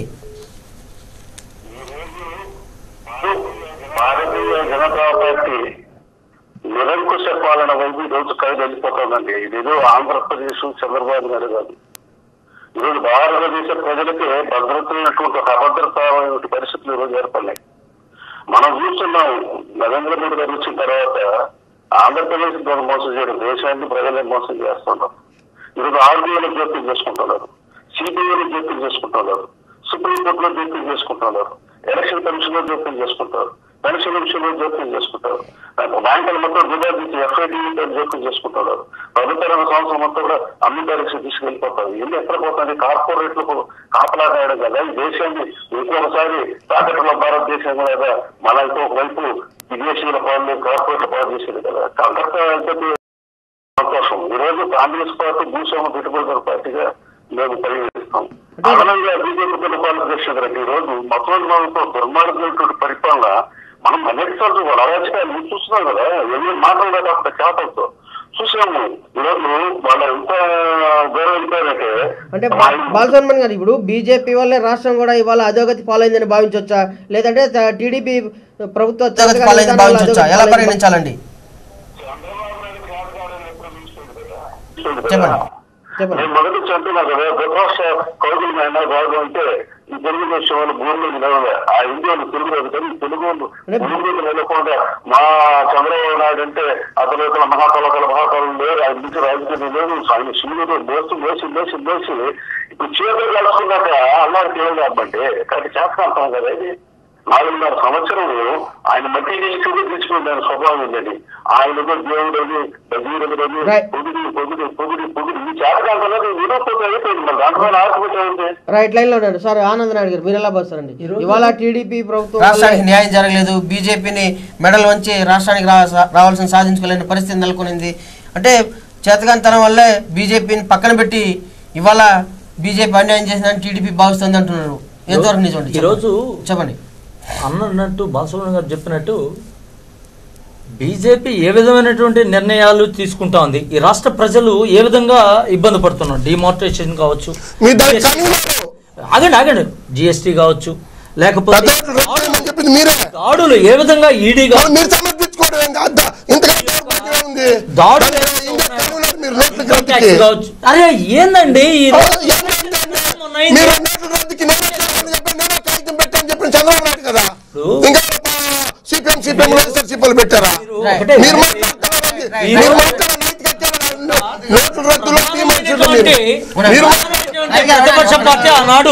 భారతీయ జనతా పార్టీ నిరంకుశ పాలన వైపు ఈ రోజు కైలు వెళ్ళిపోతుందండి ఇదేదో ఆంధ్రప్రదేశ్ చంద్రబాబు నాయుడు కాదు ఈరోజు భారతదేశ ప్రజలకి భద్రత ఉన్నటువంటి ఒక అభద్రత పరిస్థితులు ఈరోజు ఏర్పడినాయి మనం చూస్తున్నాం నరేంద్ర మోడీ గారు వచ్చిన తర్వాత ఆంధ్రప్రదేశ్ ప్రజలు మోసం చేయడం దేశాన్ని ప్రజలే మోసం చేస్తున్నారు ఈరోజు ఆర్బీఐలో జోక్యం చేసుకుంటున్నారు సిబిఐలో జోక్యం చేసుకుంటున్నారు సుప్రీంకోర్టులో జోక్యం చేసుకుంటున్నారు ఎలక్షన్ కమిషన్ లో జోక్యం చేసుకుంటారు పెన్షన్ విషయంలో జోక్యం చేసుకుంటారు బ్యాంకుల మొత్తం డిపాజిట్ ఎఫ్ఐడి జోక్యం చేసుకుంటున్నారు ప్రభుత్వ రంగ సంవత్సరం మొత్తం కూడా అన్ని డైరెక్షన్ తీసుకెళ్ళిపోతారు ఇల్లు ఎక్కడ పోతుంది కార్పొరేట్లకు కాపలా కాయడం కదా ఈ దేశాన్ని ఇంకొకసారి తాకట్లో భారతదేశం కదా మన ఇంకొక వైపు విదేశీయుల పాలు కార్పొరేట్ల పాలు చేసేది కదా కాబట్టి సంతోషం ఈ రోజు కాంగ్రెస్ పార్టీ భూస్వామ పెట్టుబడిదారు పార్టీగా మేము పరిగణిస్తాం అదనంగా బీజేపీ పరిపాలన చేసేదంటే ఈ రోజు మతోన్మానంతో దుర్మార్గమైనటువంటి పరిపాలన మనం అనేకసార్లు వాళ్ళ అరాచకాలు చూస్తున్నాం కదా ఎన్ని మాట్లాడలేదు అక్కడ చేపలతో చూసాము ఈ రోజు వాళ్ళ ఎంత దూరం వెళ్ళిపోయారంటే అంటే బా- బాలసుబ్రహ్మణ్యం గారు ఇప్పుడు బీజేపీ వల్లే రాష్ట్రం కూడా ఇవాళ అధోగతి పాలైందని భావించవచ్చా లేదంటే త- టీడీపీ ప్రభుత్వ అధోగతి పాలైందని భావించవచ్చా ఎలా పరిగణించాలండి చెప్పండి చెప్పండి నేను మొదటి చెప్తున్నా కదా ధృతరాష్ట్ర కౌగులు అయినా భాగం అంటే ఈ తెలుగుదేశం వాళ్ళు భూమిలో నిలవలే ఆ ఇండియాలో తెలుగు రాదు కానీ ఈ తెలుగు వాళ్ళు భూమి మీద నిలవకుండా మా చంద్రబాబు నాయుడు అంటే అతను ఇతర మహాకళకల మహాకళలు లేరు ఆయన నుంచి రాజకీయం లేదు ఆయన శివుడు మోసి మోసి మోసి మోసి ఇప్పుడు చేతులు కలుసుకున్నాక అల్లారికి ఏం కాబట్టి కాబట్టి చేస్తాం కదా ఇది నాలుగున్నర సంవత్సరం ఆయన మట్టి చూడు తీసుకుని దాని స్వభావం ఉందని ఆయనతో దేవుడు అని భగీరథుడని Right. పొగిడి పొగిడి పొగిడి పొగిడి ఈ చేతకాలం అనేది వినోపోతే అయిపోయింది మరి దాంట్లో ఆర్కపోతే ఉంది రైట్ లైన్ లో ఉన్నాడు సార్ ఆనంద్ నాయుడు గారు మీరు ఎలా భావిస్తారండి ఇవాళ టీడీపీ ప్రభుత్వం రాష్ట్రానికి న్యాయం జరగలేదు బీజేపీని మెడల్ వంచి రాష్ట్రానికి రా- రావాల్సిన సాధించుకోలేని పరిస్థితి నెలకొనింది అంటే చేతకాంతనం వల్లే బీజేపీని పక్కన పెట్టి ఇవాళ బీజేపీ అన్యాయం చేసిందని టీడీపీ భావిస్తుంది అంటున్నారు ఎంతవరకు నిజం అండి? ఈరోజు చెప్పండి అన్నట్టు బాలసుబ్రహ్మణ్యం గారు చెప్పినట్టు బీజేపీ ఏ విధమైనటువంటి నిర్ణయాలు తీసుకుంటా ఉంది ఈ రాష్ట్ర ప్రజలు ఏ విధంగా ఇబ్బంది పడుతున్నారు డిమానిటైజేషన్ కావచ్చు మీ దానికి కన్వీనర్ ఆగండి ఆగండి జిఎస్టీ కావచ్చు లేకపోతే పెద్ద అని చెప్పింది మీరే దాడులు ఏ విధంగా ఈడీగా మరి మీరు సమర్పించుకోవడం ఏం కాదు ఇంతకంటే దౌర్భాగ్యం ఉంది దాడులు దానికి ఏవైతే ఉన్నాయో, కన్వీనర్ మీరు నోట్ల ఇన్కమ్ గ్రంథికి ట్యాక్స్ కావచ్చు అరే ఏందండి ఈ ఆ, రోజు ఏమైందండి? మొన్న అయింది. మీరు నోట్ల గ్రంథికి నేను చేశానని చెప్పి నేనే కాగితం పెట్టాను చెప్పిన చంద్రబాబు నాయుడు కదా ఇప్పుడు- ఇంకా సిపిఎం సిపిఎం సిపిఎం పెట్టారా ఒకటే మీరు మాట్లాడుతున్నారండి మీరు- మీరు మాట్లాడే నైతిక హత్యాలు నోట్ల రద్దులో మీ మనుషులు మీరు ప్రధానమైనటువంటి- మీరు ప్రధానమైనటువంటి ప్రతిపక్ష పార్టీ ఆనాడు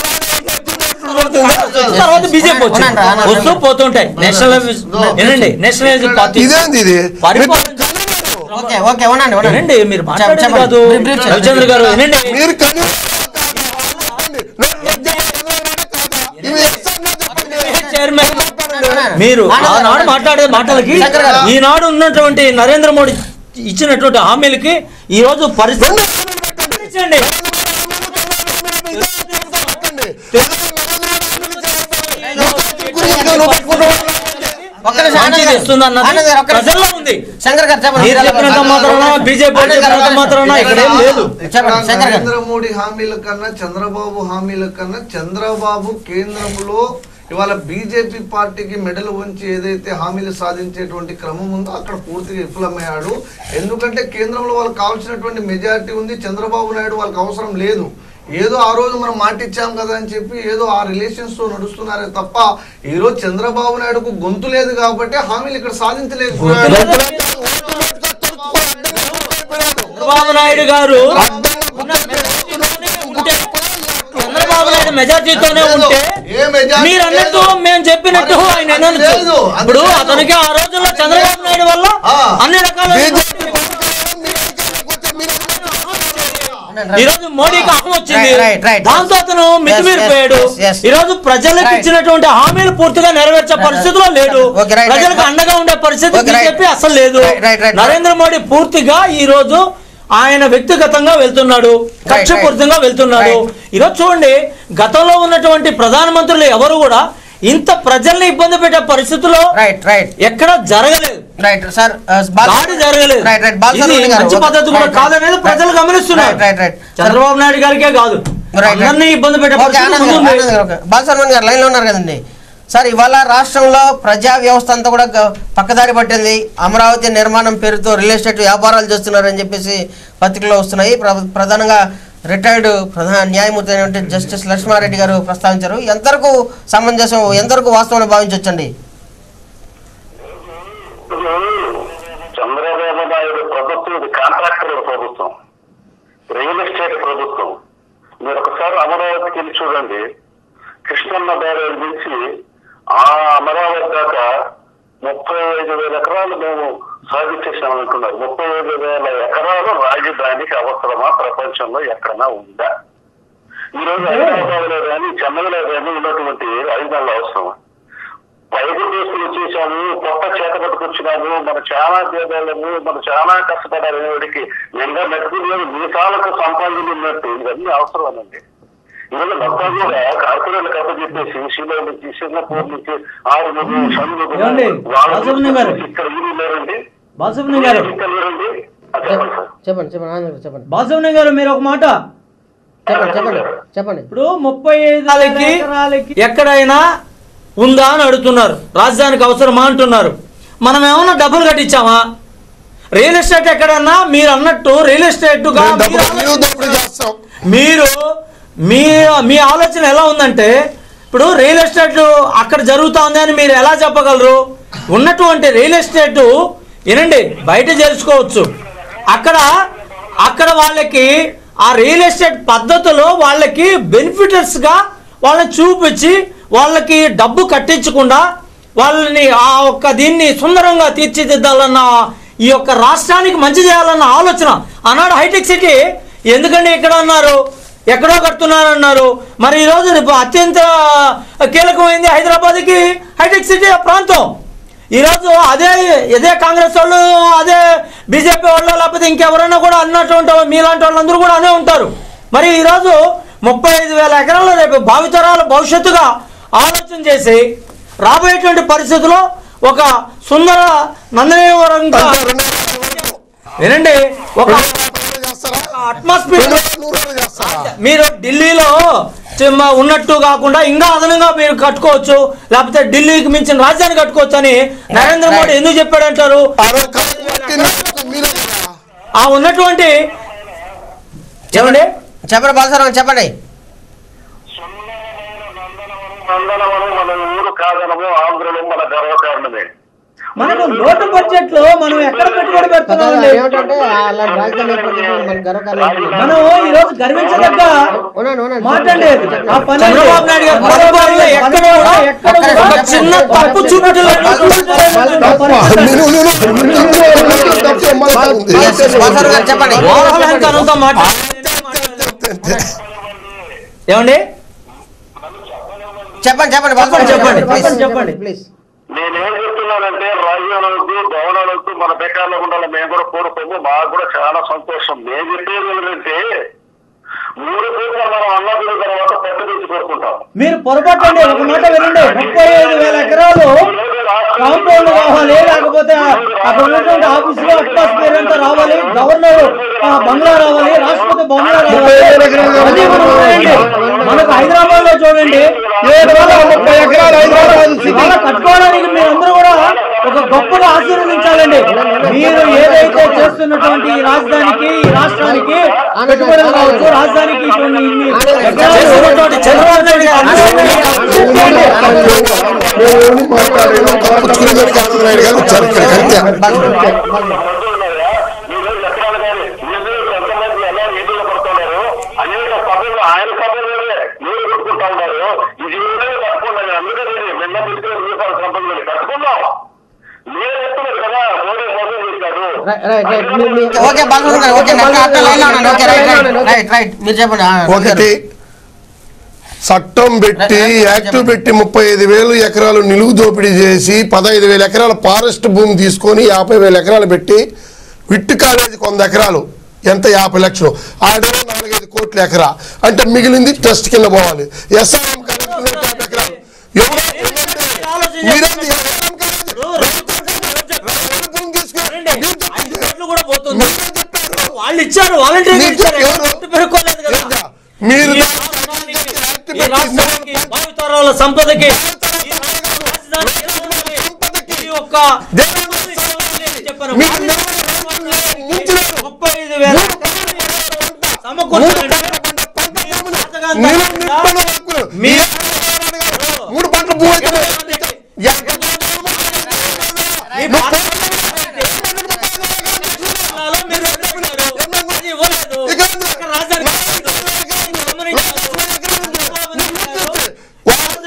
తర్వాత బీజేపీ వచ్చింది అవునండి, అవునండి. వస్తూ పోతుంటాయి నేషనల్ వినండి నేషనల్ పార్టీ ఇదేంది ఇది పరిపాలన ఓకే ఓకే ఉండండి ఉండండి వినండి మీరు మాట్లాడేది చెప్పండి. కాదు మీరు brief చేయండి. రవిచంద్ర గారు వినండి మీరు కన్వీనర్ నోట్ల రద్దు చంద్రబాబు నాయుడే కాదా? ఇవి ఎస్ఆర్లో చెప్పండి. చైర్మన్ మీరు ఆనాడు మాట్లాడే మాటలకి శంకర్ గారు. ఈనాడు ఉన్నటువంటి నరేంద్ర మోడీ ఇచ్చినటువంటి హామీలకి ఈ రోజు పరిస్థితి ఇచ్చండి. ఒక్క నిమిషం, ఆనంద్ మంచిది గారు. ఇస్తుంది అన్నది ఆనంద్ గారు, ఒక్క నిమిషం. ప్రజల్లో ఉంది శంకర్ గారు చెప్పండి మీరు చెప్పినంత మాత్రాన బీజేపీ ఆనంద్ గారు, చెప్పినంత మాత్రాన ఇక్కడ ఏం లేదు ఇక్కడ చెప్పండి, శంకర్ గారు. నరేంద్ర మోడీ హామీల కన్నా చంద్రబాబు హామీల కన్నా చంద్రబాబు కేంద్రంలో ఇవాళ బీజేపీ పార్టీకి మెడలు వంచి ఏదైతే హామీలు సాధించేటువంటి క్రమం ఉందో అక్కడ పూర్తిగా విఫలమయ్యాడు ఎందుకంటే కేంద్రంలో వాళ్ళకి కావాల్సినటువంటి మెజారిటీ ఉంది చంద్రబాబు నాయుడు వాళ్ళకి అవసరం లేదు ఏదో ఆ రోజు మనం మాట ఇచ్చాం కదా అని చెప్పి ఏదో ఆ రిలేషన్స్ తో నడుస్తున్నారే తప్ప ఈ రోజు చంద్రబాబు నాయుడుకు గొంతు లేదు కాబట్టి హామీలు ఇక్కడ సాధించలేకపోయాడు చంద్రబాబు నాయుడు గారు చంద్రబాబు నాయుడు మెజార్టీతోనే ఉంటే ఏ మెజారిటీ మీరు అన్నట్టు లేదు. మేము చెప్పినట్టు అది ఆయన అది వినొచ్చు. లేదు, అది ఇప్పుడు లేదు. అతనికి ఆ రోజుల్లో చంద్రబాబు నాయుడు వల్ల ఆ. అన్ని రకాల ఈ రోజు మోడీకి అహం వచ్చింది Right, right, right. దాంతో అతను మితిమీరిపోయాడు yes, yes. ఈ రోజు ప్రజలకు Right. ఇచ్చినటువంటి హామీలు పూర్తిగా నెరవేర్చే పరిస్థితిలో లేడు Okay, right, ప్రజలకు right. అండగా ఉండే పరిస్థితి Okay, right. బీజేపీ అసలు లేదు Right, right, right. Narendra Modi పూర్తిగా ఈ రోజు ఆయన వ్యక్తిగతంగా వెళ్తున్నాడు కక్షపూరితంగా వెళ్తున్నాడు Right. ఈరోజు చూడండి గతంలో ఉన్నటువంటి ప్రధానమంత్రులు ఎవరు కూడా ఇంత ప్రజల్ని ఇబ్బంది పెట్టే పరిస్థితిలో రైట్ రైట్ ఎక్కడ జరగలేదు రైట్ సార్ బాల్- దాడి జరగలేదు రైట్ రైట్ బాల్ ఇది సరవణి గారు. మంచి పద్ధతి కూడా రైట్, కాదనేది రైట్, ప్రజలు రైట్, గమనిస్తున్నారు రైట్ రైట్ చంద్రబాబు నాయుడు గారికే కాదు రైట్, అందరినీ ఇబ్బంది పెట్టే ఓకే పరిస్థితి ఆనంద్ గారు, ముందుంది. ఆనంద్ గారు, ఓకే. బాలసరవణ్ గారు లైన్లో ఉన్నారు కదండి సార్ ఇవాళ రాష్ట్రంలో ప్రజా వ్యవస్థ అంతా కూడా గ- పక్కదారి పట్టింది అమరావతి నిర్మాణం పేరుతో రియల్ ఎస్టేట్ వ్యాపారాలు చేస్తున్నారని చెప్పేసి పత్రికలో వస్తున్నాయి ప్ర- ప్రధానంగా రిటైర్డ్ ప్రధాన న్యాయమూర్తి అయినటువంటి జస్టిస్ లక్ష్మారెడ్డి గారు ప్రస్తావించారు ఎంతవరకు సమంజసం ఎంతవరకు వాస్తవం భావించవచ్చండి అమరావతికి వెళ్ళి చూడండి కృష్ణన్న బ్యారేజ్ నుంచి ఆ అమరావతి దాకా ముప్పై ఐదు వేల ఎకరాలు మేము సాగు చేశామంటున్నారు ముప్పై ఐదు వేల ఎకరాలు రాజధానికి అవసరమా ప్రపంచంలో ఎక్కడన్నా ఉందా ఈ రోజు హైదరాబాద్ లో కానీ చెన్నైలో కానీ ఉన్నటువంటి రాజధానులు అవసరమా బయట దేశాలు చేశాము కొత్త చేత పట్టుకొచ్చినాము మన చాలా భేదాలము మనం చాలా కష్టపడాలి వాడికి నిండా మెట్టుకుని మీసాలకు సంపాదన ఉన్నట్టు ఇవన్నీ అవసరమేనండి ఇవాళ మొత్తం కూడా కార్పొరేట్ కథ చెప్పేసి శిలో నుంచి సింగపూర్ నుంచి ఆరు మంది సన్నులు ఏమండి? రాజవల్లి గారు. ఇక్కడ వీరు లేరండి బాసుబ్ని గారు ఇక్కడ లేరండి అది చెప్పండి సార్ చెప్పండి చెప్పండి ఆనంద్ గారు చెప్పండి బాసుబ్ని గారు మీరు ఒక మాట చెప్పండి చెప్పండి చెప్పండి ఇప్పుడు ముప్పై ఐదు ఎకరాలకి ఎక్కడైనా ఉందా అని అడుగుతున్నారు రాజధానికి అవసరమా అంటున్నారు మనం ఏమన్నా డబ్బులు కట్టించామా రియల్ ఎస్టేట్ ఎక్కడన్నా మీరు అన్నట్టు రియల్ ఎస్టేట్ గా మేము మీరు డబ్బులు నిలువ దోపిడీ చేస్తాం మీరు మీ మీ ఆలోచన ఎలా ఉందంటే ఇప్పుడు రియల్ ఎస్టేట్ అక్కడ జరుగుతా ఉంది అని మీరు ఎలా చెప్పగలరు ఉన్నటువంటి రియల్ ఎస్టేట్ వినండి బయట చేసుకోవచ్చు అక్కడ అక్కడ వాళ్ళకి ఆ రియల్ ఎస్టేట్ పద్ధతిలో వాళ్ళకి బెనిఫిటర్స్గా వాళ్ళని చూపించి వాళ్ళకి డబ్బు కట్టించకుండా వాళ్ళని ఆ ఒక్క దీన్ని సుందరంగా తీర్చిదిద్దాలన్న ఈ యొక్క రాష్ట్రానికి మంచి చేయాలన్న ఆలోచన ఆనాడు హైటెక్ సిటీ ఎందుకండి ఇక్కడ అన్నారు ఎక్కడో కడుతున్నారు అన్నారు మరి ఈరోజు రేపు అత్యంత కీలకమైంది హైదరాబాద్కి హైటెక్ సిటీ ఆ ప్రాంతం ఈరోజు అదే ఇదే కాంగ్రెస్ వాళ్ళు అదే బీజేపీ వాళ్ళు లేకపోతే ఇంకెవరైనా కూడా అన్నటువంటి మీలాంటి వాళ్ళందరూ కూడా అనే ఉంటారు మరి ఈరోజు ముప్పై ఐదు వేల ఎకరాలు రేపు భావితరాల భవిష్యత్తుగా ఆలోచన చేసి రాబోయేటువంటి పరిస్థితుల్లో ఒక సుందర నందనీవరంగా వినండి ఒక చేస్తారా అట్మాస్ఫియర్ రెండు వేల నూరు చేస్తారా మీరు ఢిల్లీలో చిన్న ఉన్నట్టు కాకుండా ఇంకా అదనంగా మీరు కట్టుకోవచ్చు లేకపోతే ఢిల్లీకి మించిన రాజధాని కట్టుకోవచ్చు అని నరేంద్ర మోడీ ఎందుకు చెప్పాడంటారు ఆ రోజు కాలు పట్టి నిలబెట్టిన మీరే కదా. ఆ ఉన్నటువంటి ఏమండి చెప్పండి బాలసరావు చెప్పండి నందనవనం మన ఊరు కాదనము ఆంధ్రులు మన గర్వకారణమే మనకు లోటు బడ్జెట్ లో మనం ఎక్కడ పెట్టుబడి పెడుతున్నామండి ఏమిటంటే అలాంటి రాజధాని ఏర్పడింది మనకు గర్వకారణం మనం ఈ రోజు గర్వించదగ్గ ఉన్నాను ఉన్నాను మాట్లాడలేదు ఆ పని చంద్రబాబు నాయుడు గారు పరిపాలనలో ఎక్కడ కూడా ఎక్కడ కూడా ఒక చిన్న తప్పు చూపెట్టలేదు తప్ప. నిలువ, నిలువ, నిలువ, నిలువ, తప్పే మాట ఉంది. Yes, yes, బాలసరావు గారు చెప్పండి ఓవరాల్ అంతా మాట్లాడారు ఏమండి చెప్పండి చెప్పండి బాలసరావు చెప్పండి, ప్లీజ్ చెప్పండి, చెప్పండి. ప్లీజ్ నేనేం చెప్తున్నానంటే రాజ్యాలకు భవనాలకు మన బెకార్లో ఉండాలి మేము కూడా కోరుకోము మాకు కూడా చాలా సంతోషం మేము చెప్పేది ఏంటంటే మూడు పూట్ల మనం అన్నదిన తర్వాత పెద్ద నుంచి కోరుకుంటాం మీరు పొరపాటు అండి ఒక మాట వినండి ముప్పై ఐదు వేల ఎకరాలు కాంపౌండ్ కావాలి లేకపోతే అక్కడ ఉన్నటువంటి ఆఫీసులో అట్మాస్ఫియర్ అంతా రావాలి గవర్నర్ ఆ, బంగ్లా రావాలి రాష్ట్రపతి బంగ్లా రావాలి అన్నీ కూడా ఉన్నాయండి. మనకు హైదరాబాద్ లో చూడండి ఏడు వేల ముప్పై ఎకరాలు హైదరాబాద్ ఇవాళ కట్టుకోవడానికి మీరందరూ కూడా ఒక గొప్పగా ఆశీర్వదించాలండి మీరు ఏదైతే చేస్తున్నటువంటి ఈ రాజధానికి ఈ రాష్ట్రానికి పెట్టుబడులు కావచ్చు రాజధానికి ఇటువంటి ఇన్ని ఎకరాలు చేస్తున్నటువంటి చంద్రబాబు నాయుడు గారు అందరినీ మేము ఏమీ మాట్లాడలేదు. తప్పు తిరిగి చంద్రబాబు గారు వచ్చారు ఇక్కడికి అంతే. మీరు ఎకరాలు కానీ మీరు ఎంతమంది ఎలా ఎదురు పడుతున్నారు అనేక సభలు ఆయన సభలోనే మీరు కొట్టుకుంటా ఉన్నారు ఇది ఏదైనా కట్టుకున్నాను అందుకని నిన్న తీసుకుని మీరు సంపద కట్టుకున్నాం మీరు చెప్తున్నారు కదా మోడీ మోసం చేశారు రైట్ రైట్ రైట్ మీ- మీ- ఓకే బాలసరావు గారు ఓకే నెక్స్ట్ అట్లా లైన్లో ఉన్నాను okay right right right right మీరు చెప్పండి ఆ, ఒకటి చట్టం పెట్టి యాక్టివ్ పెట్టి ముప్పై ఐదు వేలు ఎకరాలు నిలువు దోపిడీ చేసి పదహైదు వేల ఎకరాల ఫారెస్ట్ భూమి తీసుకొని యాభై వేల ఎకరాలు పెట్టి విట్టు కాలేజీకి వంద ఎకరాలు ఎంత యాభై లక్షలు ఆడేమో నాలుగైదు కోట్ల ఎకరా అంటే మిగిలింది ట్రస్ట్ కింద పోవాలి ఎస్ఆర్ఎం కాలేజీ నూట యాభై ఎకరాలు ఎవరో మీరేంది SRM కాలేజీ? రైతు భూమి తీసుకొని మీరు చెప్పింది. కోట్లు కూడా పోతుంది మీరేం చెప్పారు? వాళ్ళు ఇచ్చారు వాలంటీర్ మీరు ఇచ్చారు ఎవరు? ఎక్కడ పెరుక్కోలేదు కదా ఏంటా? మీరు ఈ రాష్ట్రానికి, ఈ రాష్ట్రానికి, భావితరాల సంపదకి ఈ రాజధానికి ఎలా ఉండాలి? ఈ ఒక్క చెప్పాను. మీరు ముంచినారు. ముప్పై ఐదు వేల సమకూర్చాలంటే నీళ్ళు నింపని వరకు మీరు మూడు పంటలు భూ అయితే మీ పాలనలో మీరు ఎక్కడ ఉన్నారు? అది ఇవ్వలేదు. ఇక్కడ రాజధానికి గమనించారు.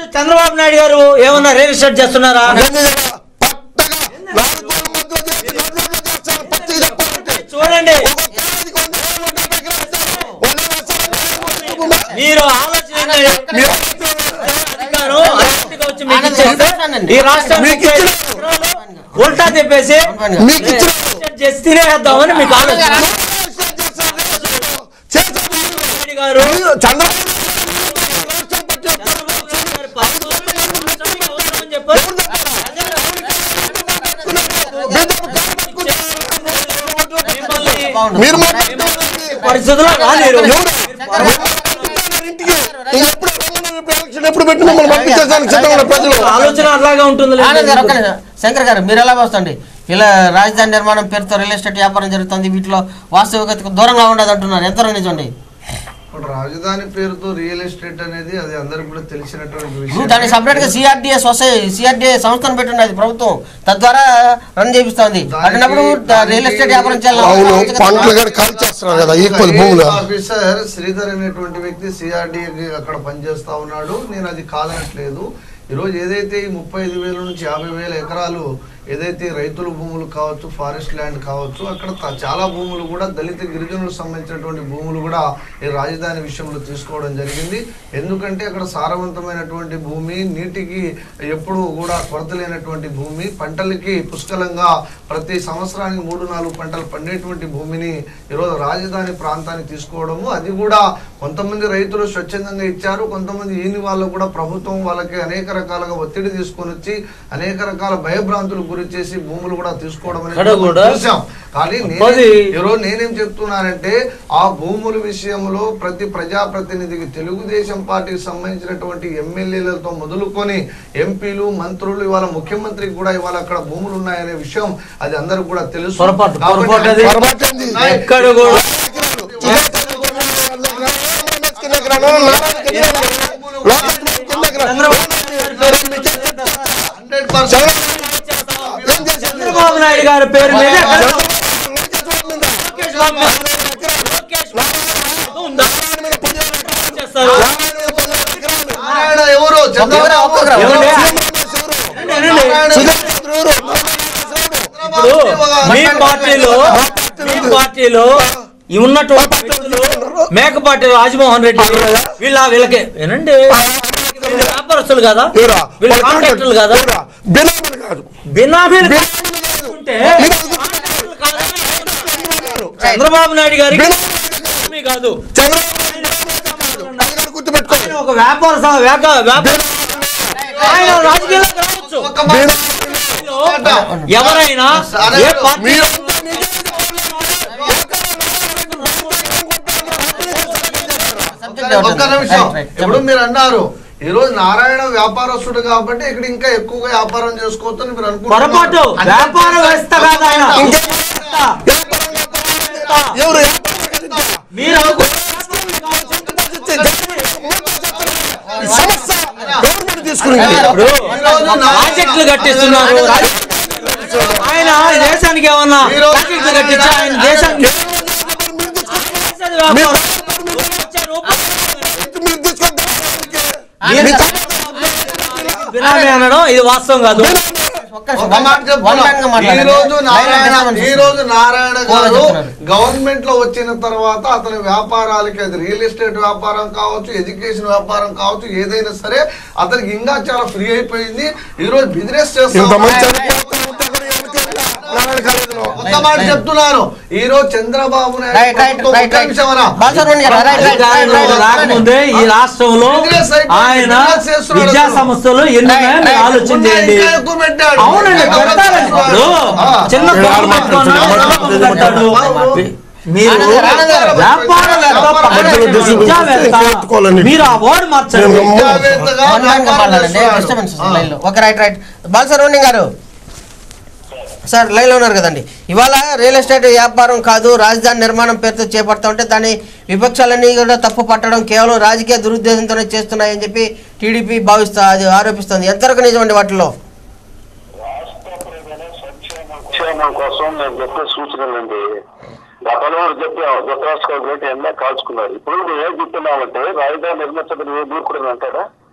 చంద్రబాబు నాయుడు గారు ఏమన్నా రియల్ ఎస్టేట్ చేస్తున్నారా పట్టగా నాలుగు గోడల మధ్యలో చేసి నడురోడ్లో చేస్తారు. పచ్చిగా చెప్పాలంటే. చూడండి ఒక పేదకి వంద రూపాయలు డబ్బులు ఇస్తారు. వాళ్ళు వస్తారు. మీరు ఆలోచన ఏంటంటే, మీరు అధికారం అధికారిగా వచ్చి మీకు ఇచ్చేస్తే ఆనంద్ ఈ రాష్ట్రం మీకు ముప్పై ఇచ్చిన- ఎకరాలు ఉల్టా చెప్పేసి మీకు రియల్ ఇచ్చిన ఎస్టేట్ చేసి తినేద్దామని మీకు ఆలోచన చేస్తారు. నాయుడు గారు మీరు చంద్రబాబు రాష్ట్రం పట్ల అవసరమని చెప్పారు. మిమ్మల్ని మీరు మాట్లాడుతున్నారు పరిస్థితుల్లో రాలేరు ఇంటికి ఎప్పుడు ఎలక్షన్ ఎప్పుడు పెట్టి మమ్మల్ని పంపించేదానికి సిద్ధంగా ఉన్నారు ప్రజలు ఆలోచన అలాగే ఉంటుంది ఆనంద్ గారు ఒక్క నిమిషం. శంకర్ గారు మీరు ఎలా వస్తుంది ఇలా రాజధాని నిర్మాణం పేరుతో రియల్ ఎస్టేట్ వ్యాపారం జరుగుతుంది వీటిలో వాస్తవికతకు దూరంగా ఉండదు అంటున్నారు ఎంతవరకు నిజండి ఇప్పుడు రాజధాని పేరుతో రియల్ ఎస్టేట్ అనేది అది అందరికి కూడా తెలిసినటువంటి నువ్వు విషయం దాన్ని సపరేట్ గా సిఆర్డిఏ సొసైటీ సిఆర్డిఏ సంస్థను పెట్టున్నది ప్రభుత్వం తద్వారా రన్ చేపిస్తుంది అన్నప్పుడు రియల్ ఎస్టేట్ వ్యాపారం అవును చేయాలి పంటలు కూడా కాల్ చేస్తున్నారు కదా ఈక్వల్ భూములు ఆఫీసర్ శ్రీధర్ అనేటువంటి వ్యక్తి సిఆర్డీఏకి అక్కడ పనిచేస్తా ఉన్నాడు నేను అది కాదనట్లేదు ఈరోజు ఏదైతే ఈ ముప్పై ఐదు వేల నుంచి యాభై వేల ఎకరాలు ఏదైతే రైతుల భూములు కావచ్చు ఫారెస్ట్ ల్యాండ్ కావచ్చు అక్కడ త- చాలా భూములు కూడా దళిత గిరిజనులకు సంబంధించినటువంటి భూములు కూడా ఈ రాజధాని విషయంలో తీసుకోవడం జరిగింది ఎందుకంటే అక్కడ సారవంతమైనటువంటి భూమి నీటికి ఎప్పుడు కూడా కొరత లేనటువంటి భూమి పంటలకి పుష్కలంగా ప్రతి సంవత్సరానికి మూడు నాలుగు పంటలు పండేటువంటి భూమిని ఈరోజు రాజధాని ప్రాంతానికి తీసుకోవడము అది కూడా కొంతమంది రైతులు స్వచ్ఛందంగా ఇచ్చారు కొంతమంది ఈని వాళ్ళు కూడా ప్రభుత్వం వాళ్ళకి అనేక రకాలుగా ఒత్తిడి తీసుకొని వచ్చి అనేక రకాల భయభ్రాంతులకు గురి చేసి భూములు కూడా తీసుకోవడం అనేది ఇక్కడ కూడా మనం చూసాం కానీ నేనే- పది- ఈరోజు నేనేం చెప్తున్నానంటే ఆ భూముల విషయంలో ప్రతి ప్రజాప్రతినిధికి తెలుగుదేశం పార్టీకి సంబంధించినటువంటి ఎమ్మెల్యేలతో మొదలుకొని ఎంపీలు మంత్రులు ఇవాళ ముఖ్యమంత్రికి కూడా ఇవాళ అక్కడ భూములు ఉన్నాయనే విషయం అది అందరికి కూడా తెలుసు పొరపాటు, కాబట్టి పొరపాటు అది. పొరపాటు ఏంది? ఉన్నాయి. ఎక్కడ కూడా హండ్రెడ్ పర్సెంట్ చంద్రబాబు నాయుడు గారి పేరు మీద ఎక్కడ లోకేష్ బాబు మీద- లోకేష్ బాబు ఉందా? చేస్తారు. నారాయణ ఎవరు చంద్రబాబు ఒక్కొక్కరు, ఏమండి? నారాయణ ఇప్పుడు మీ పార్టీలో మీ పార్టీలో ఈ ఉన్నటువంటి వ్యక్తులు మేకపాటి రాజమోహన్ రెడ్డి వీళ్ళ వీళ్ళకి ఏనండి వీళ్ళు వ్యాపారస్తులు కదా ఎవరా? వీళ్ళు వాళ్ళ కాంట్రాక్టులు కదా ఎవరా? బినామీలు కాదు బినామీలు బినామీలు కాదు. ఉంటే మీరు కాంట్రాక్టులు కాదని చంద్రబాబు నాయుడు గారి బినామీ కాదు చంద్రబాబు నాయుడు అది కూడా గుర్తుపెట్టుకోండి ఆయన ఒక వ్యాపార స- వ్యాప- వ్యాపార ఆయన రాజకీయాలకు రావచ్చు ఒక్క మాట. ఎవరైనా ఏ పార్టీ మీరు ఒక్క నిమిషం ఇప్పుడు మీరు అన్నారు ఈ రోజు నారాయణ వ్యాపారస్తుడు కాబట్టి ఇక్కడ ఇంకా ఎక్కువగా వ్యాపారం చేసుకోవచ్చు అని మీరు అనుకుంటున్నారు. పొరపాటు అంటే వ్యాపార వ్యవస్థ కాదు ఆయన ఎవరు మీరు సమస్య గవర్నమెంట్ తీసుకుని ఇప్పుడు ఈరోజు నా- ప్రాజెక్టులు కట్టిస్తున్నారు ఆయన దేశానికి ఏమన్నా ప్రాజెక్టులు కట్టించా ఆయన దేశానికి చేసేది వ్యాపారం. వచ్చే రూపాయలు మీరు తీసుకుంటే బినామీ అనడం ఇది వాస్తవం కాదు ఒక మాట చెప్తున్నా. ఈ రోజు నారాయణ ఈ రోజు నారాయణ గారు గవర్నమెంట్ లో వచ్చిన తర్వాత అతని వ్యాపారాలకి అది రియల్ ఎస్టేట్ వ్యాపారం కావచ్చు ఎడ్యుకేషన్ వ్యాపారం కావచ్చు ఏదైనా సరే అతనికి ఇంకా చాలా ఫ్రీ అయిపోయింది ఈ రోజు బిజినెస్ ఇంతమంది చేస్తాం చనిపోతా ఉంటే కూడా ఎవరికి నారాయణ కాలేజీలో ఒక్క మాట చెప్తున్నాను ఈ రోజు చంద్రబాబు నాయుడు రైట్ రైట్ ప్రభుత్వం రైట్ ఒక్క రైట్ నిమిషం అన్నా. బాలసుబ్రహ్మణ్యం గారు, రైట్ రైట్ రైట్ అధికారంలో రైట్ రైట్ రాకముందే ఈ రాష్ట్రంలో బిజినెస్ అయిపోయింది, ఆయన బిజినెస్ చేస్తున్నాడు విద్యా అసలు. సంస్థలు ఎన్ని ఉన్నాయో మీరు ఆలోచన ఉన్నాయి, చేయండి ఇంకా ఎక్కువ పెట్టాడు. అవునండి ఇంకా పెడతారండి పెడతాడు. ఇప్పుడు ఆ. చిన్న మీరు కొట్టు ఆడమాట పెట్టుకున్నాడు, మాట్లాడు, చిన్న కొట్టు పెట్టాడు. మాట్లాడు. మీరు ఆనంద్ గారు, ఆనంద్ గారు. వ్యాపారవేత్త, మధ్యలో డిస్ట్రిబ్యూషన్ విద్యావేత్త, చేసి ఎత్తుకోవాలని. మీరు ఆ వర్డ్ మార్చండి మేము- విద్యావేత్తగా వన్ మ్యాన్ గా వ్యాపారం మాట్లాడండి చేస్తున్నాడు. డిస్టర్బెన్స్ ఆ. లైన్ లో ఓకే రైట్ రైట్ బాలసుబ్రహ్మణ్యం గారు సార్ లైన్లో ఉన్నారు కదండి ఇవాళ రియల్ ఎస్టేట్ వ్యాపారం కాదు రాజధాని నిర్మాణం పేరుతో చేపడతా ఉంటే దాని విపక్షాలన్నీ కూడా తప్పు పట్టడం కేవలం రాజకీయ దురుద్దేశంతోనే చేస్తున్నాయని చెప్పి టీడీపీ భావిస్తా అది ఆరోపిస్తుంది ఎంతవరకు నిజమండి వాటిలో రాష్ట్ర ప్రజల సంక్షేమం కోసం నేను చెప్పే సూచనలండి గతంలో కూడా చెప్పాము ధృతరాష్ట్ర గేట్ ఎండా కాల్చుకున్నారు ఇప్పుడు నువ్వు ఏం చెప్తున్నావంటే రాజధాని నిర్మించదని ఏ మూర్ఖుడు అంటాడా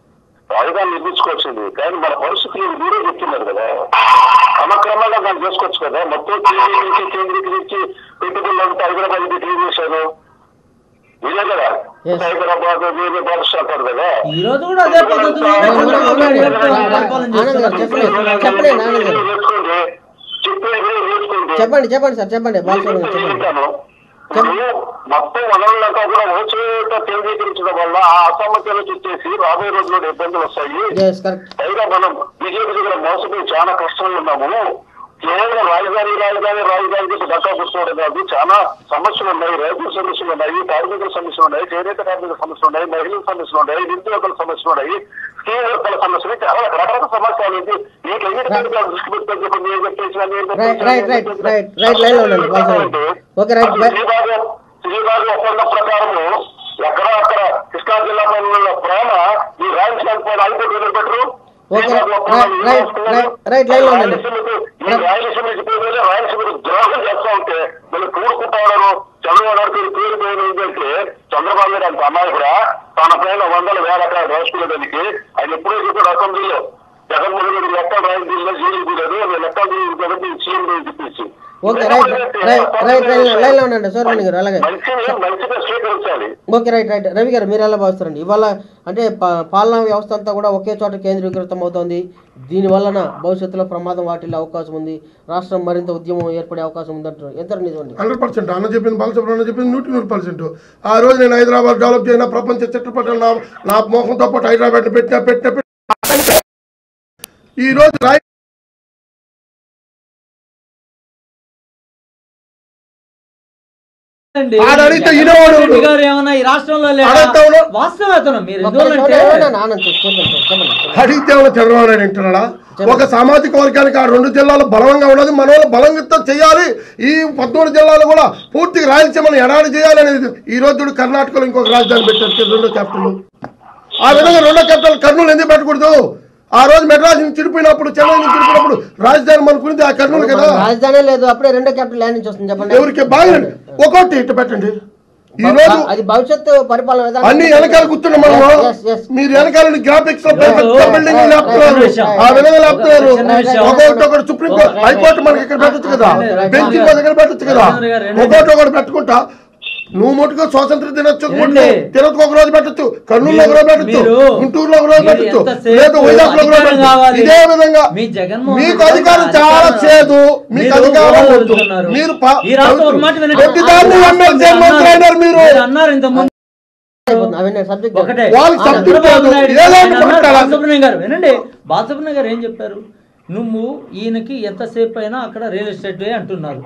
రాజధాని నిర్మించుకోవాల్సింది కానీ మన పరిస్థితులు మీరే చెప్తున్నారు కదా క్రమక్రమంగా దాన్ని చేసుకోవచ్చు కదా మొత్తం కేంద్రీకరించి కేంద్రీకరించి పెట్టుబడులు అంతా హైదరాబాద్ క్లీన్ చేశారు మీరే కదా Yes. హైదరాబాద్ వేరే బాక్స్ అంటారు కదా ఈ రోజు కూడా అదే పద్ధతిలో అవునండి, అవునండి. పరిపాలన ఆనంద్ గారు చెప్పండి చెప్పండి ఆనంద్ గారు నేర్చుకోండి చెప్పేది నేర్చుకోండి చెప్పండి చెప్పండి సార్ చెప్పండి బాలస్వామి గారు చెప్పండి చెప్తాను ఇప్పుడు మొత్తం వనరులంతా కూడా ఓచేట కేంద్రీకరించడం వల్ల ఆ అసమతులు చుట్టేసి రాబోయే రోజుల్లో ఇబ్బందులు వస్తాయి ఎస్ కరెక్ట్ పైగా మనం బీజేపీ దగ్గర మోసపోయి చాలా కష్టంలో ఉన్నాము కేవలం రాజధాని రాజధాని రాజధాని చెప్పి దక్కా కూర్చోవడం కాదు చాలా సమస్యలు ఉన్నాయి రైతుల సమస్యలు ఉన్నాయి కార్మికుల సమస్యలు ఉన్నాయి చేనేత కార్మికుల సమస్యలు ఉన్నాయి మహిళల సమస్యలు ఉన్నాయి నిరుద్యోగుల సమస్యలు ఉన్నాయి స్కీమ్ వర్కర్ల సమస్యలు ఉన్నాయి. చాలా రకరకాల సమస్యలు ఉంది మీకు ఎన్నికల దృష్టి పెట్టుకొని చెప్పండి నేను చెప్పేసిన నేను రైట్ చెప్పేసిన, రైట్ నేను రైట్ చెప్పేసిన. రైట్ రైట్ లైన్ లో ఉండండి బాలస్వామి గారు. ఓకే రైట్ బై- శ్రీబాబు శ్రీబాబు ఒప్పందం ప్రకారము ఎక్కడ అక్కడ కృష్ణా జిల్లా పైన ఉన్న ప్రేమ ఈ రాయలసీమ పైన అయిపోతుంది పెట్టరు okay, right, right, right, right line లో ఉండండి. ఈ రాయలసీమ చెప్పేది రాయలసీమకు ద్రోహం చేస్తా ఉంటే మళ్ళీ కూడుకుంటా ఉన్నారు చంద్రబాబు నాయుడు పేరు పేరు పోయిన ఏంటంటే చంద్రబాబు నాయుడు అంత అమ్మాయి కూడా తన పైన వందల వేల ఎకరాలు రాసుకునేదానికి ఆయన ఎప్పుడో చెప్పాడు అసెంబ్లీలో జగన్మోహన్ రెడ్డి లెక్కలు రాయలసీమలో జైలుకి లేదు నేను లెక్కలు తీయకపోతే సీఎం చెప్పేసి okay right right right line line లో ఉండండి సోర్మణి గారు అలాగే మంచిని మంచిగా స్వీకరించాలి ఓకే రైట్ రైట్ రవి గారు మీరు ఎలా భావిస్తారండి ఇవాళ అంటే పా- పాలనా వ్యవస్థ అంతా కూడా ఒకే చోట కేంద్రీకృతం అవుతోంది దీని వలన భవిష్యత్తులో ప్రమాదం వాటిల్లే అవకాశం ఉంది రాష్ట్రం మరింత ఉద్యమం ఏర్పడే అవకాశం ఉందంటారు ఎంత నిజమండి హండ్రెడ్ పర్సెంట్ అన్న చెప్పింది బాలసుబ్రహ్మణ్యం చెప్పింది నూటి నూరు పర్సెంట్ ఆ రోజు నేను హైదరాబాద్ డెవలప్ చేసిన ప్రపంచ చిత్రపటాలు నా నా మోహంతో పాటు హైదరాబాద్ పెట్టిన పెట్టిన పెట్టిన ఈ రోజు రాయ్ అండి. ఆడ అడిగితే జగన్మోహన్ ఈయనవాడు రెడ్డి గారు ఏమన్నా ఈ రాష్ట్రంలో లేడా? అడగతా ఉన్నాడు. వాస్తవం అతను మీరు ఒక్క నిమిషం ఎందుకంటే ఉండండి, ఆనంద్ చెప్పండి సార్, చెప్పండి చెప్పండి. అడిగితే ఉన్న చంద్రబాబు నాయుడు వింటున్నాడా ఒక సామాజిక వర్గానికి ఆ రెండు జిల్లాలు బలంగా ఉన్నది మన వాళ్ళు బలంగా చేయాలి ఈ పద్మూడు జిల్లాలు కూడా పూర్తిగా రాయలసీమను ఎడారి చేయాలి అనేది ఈ రోజు చూడు కర్ణాటకలో ఇంకొక రాజధాని పెట్టారు రెండో క్యాపిటల్ ఆ విధంగా రెండో క్యాపిటల్ కర్నూలు ఎందుకు పెట్టకూడదు ఆ రోజు మెడ్రాస్ నుంచి చిడిపోయినప్పుడు చెన్నై నుంచి చిడిపోయినప్పుడు రాజధాని మనకునేది ఆ కర్నూలు కదా రాజధాని లేదు అప్పుడే రెండో క్యాపిటల్ ల్యాండ్ నుంచి వస్తుంది చెప్పండి ఎవరికి బాగా ఒక్కొక్కటి ఇట్టు పెట్టండి ఈ రోజు అది భవిష్యత్తు పరిపాలన విధానం అన్ని వెనకాల కూర్చున్నాం మనము Yes, yes. మీరు వెనకాల గ్రాఫిక్స్ లో పెద్ద Yes. బిల్డింగ్ Right, లేపుతున్నారు right, right. ఆ విధంగా లేపుతున్నారు చిన్న విషయం. ఒక్కొక్కటి ఒకటి సుప్రీం కోర్టు హైకోర్టు మనకి ఇక్కడ పెట్టచ్చు కదా Right, right. బెంచ్ మన దగ్గర పెట్టచ్చు కదా రాజేంద్ర గారు, రెండు ఒక్కొక్కటి ఒకటి పెట్టుకుంటా నువ్వు ముట్టుకు స్వాతంత్ర దినోత్సవం ఏంటి? తిరుపతికి ఒక రోజు పెట్టచ్చు కర్నూలులో ఒక రోజు పెట్టచ్చు మీరు- గుంటూరులో ఒక రోజు మీరు పెట్టచ్చు ఎంతసేపు లేదు వైజాగ్ లో ఒక రోజు అధికారం పెట్టచ్చు కావాలి. ఇదే విధంగా మీ జగన్మోహన్ మీకు రెడ్డి అధికారం గారు చాలా అధికారం- చేదు మీకు మీరు అధికారం ఊహలు వద్దు. వెళ్తున్నారు. మీరు ప- ఈ రాష్ట్రం ఒక మాట వినండి. ప్రతిదాన్ని ఎమ్మెల్సీ మంత్రి అయినారు మీరు మీరు అన్నారు ఇంత ముందు అవన్నీ సబ్జెక్ట్ ఒకటే వాళ్ళు ఆ సబ్జెక్ట్ చంద్రబాబు కాదు. నాయుడు ఏదో గారు ఒకటి అన్నారు, పట్టాలి. బాలసుబ్రహ్మణ్యం గారు వినండి బాలసుబ్రహ్మణ్యం గారు ఏం చెప్పారు నువ్వు ఈయనకి ఎంతసేపు అయినా అక్కడ రియల్ ఎస్టేట్ అంటున్నారు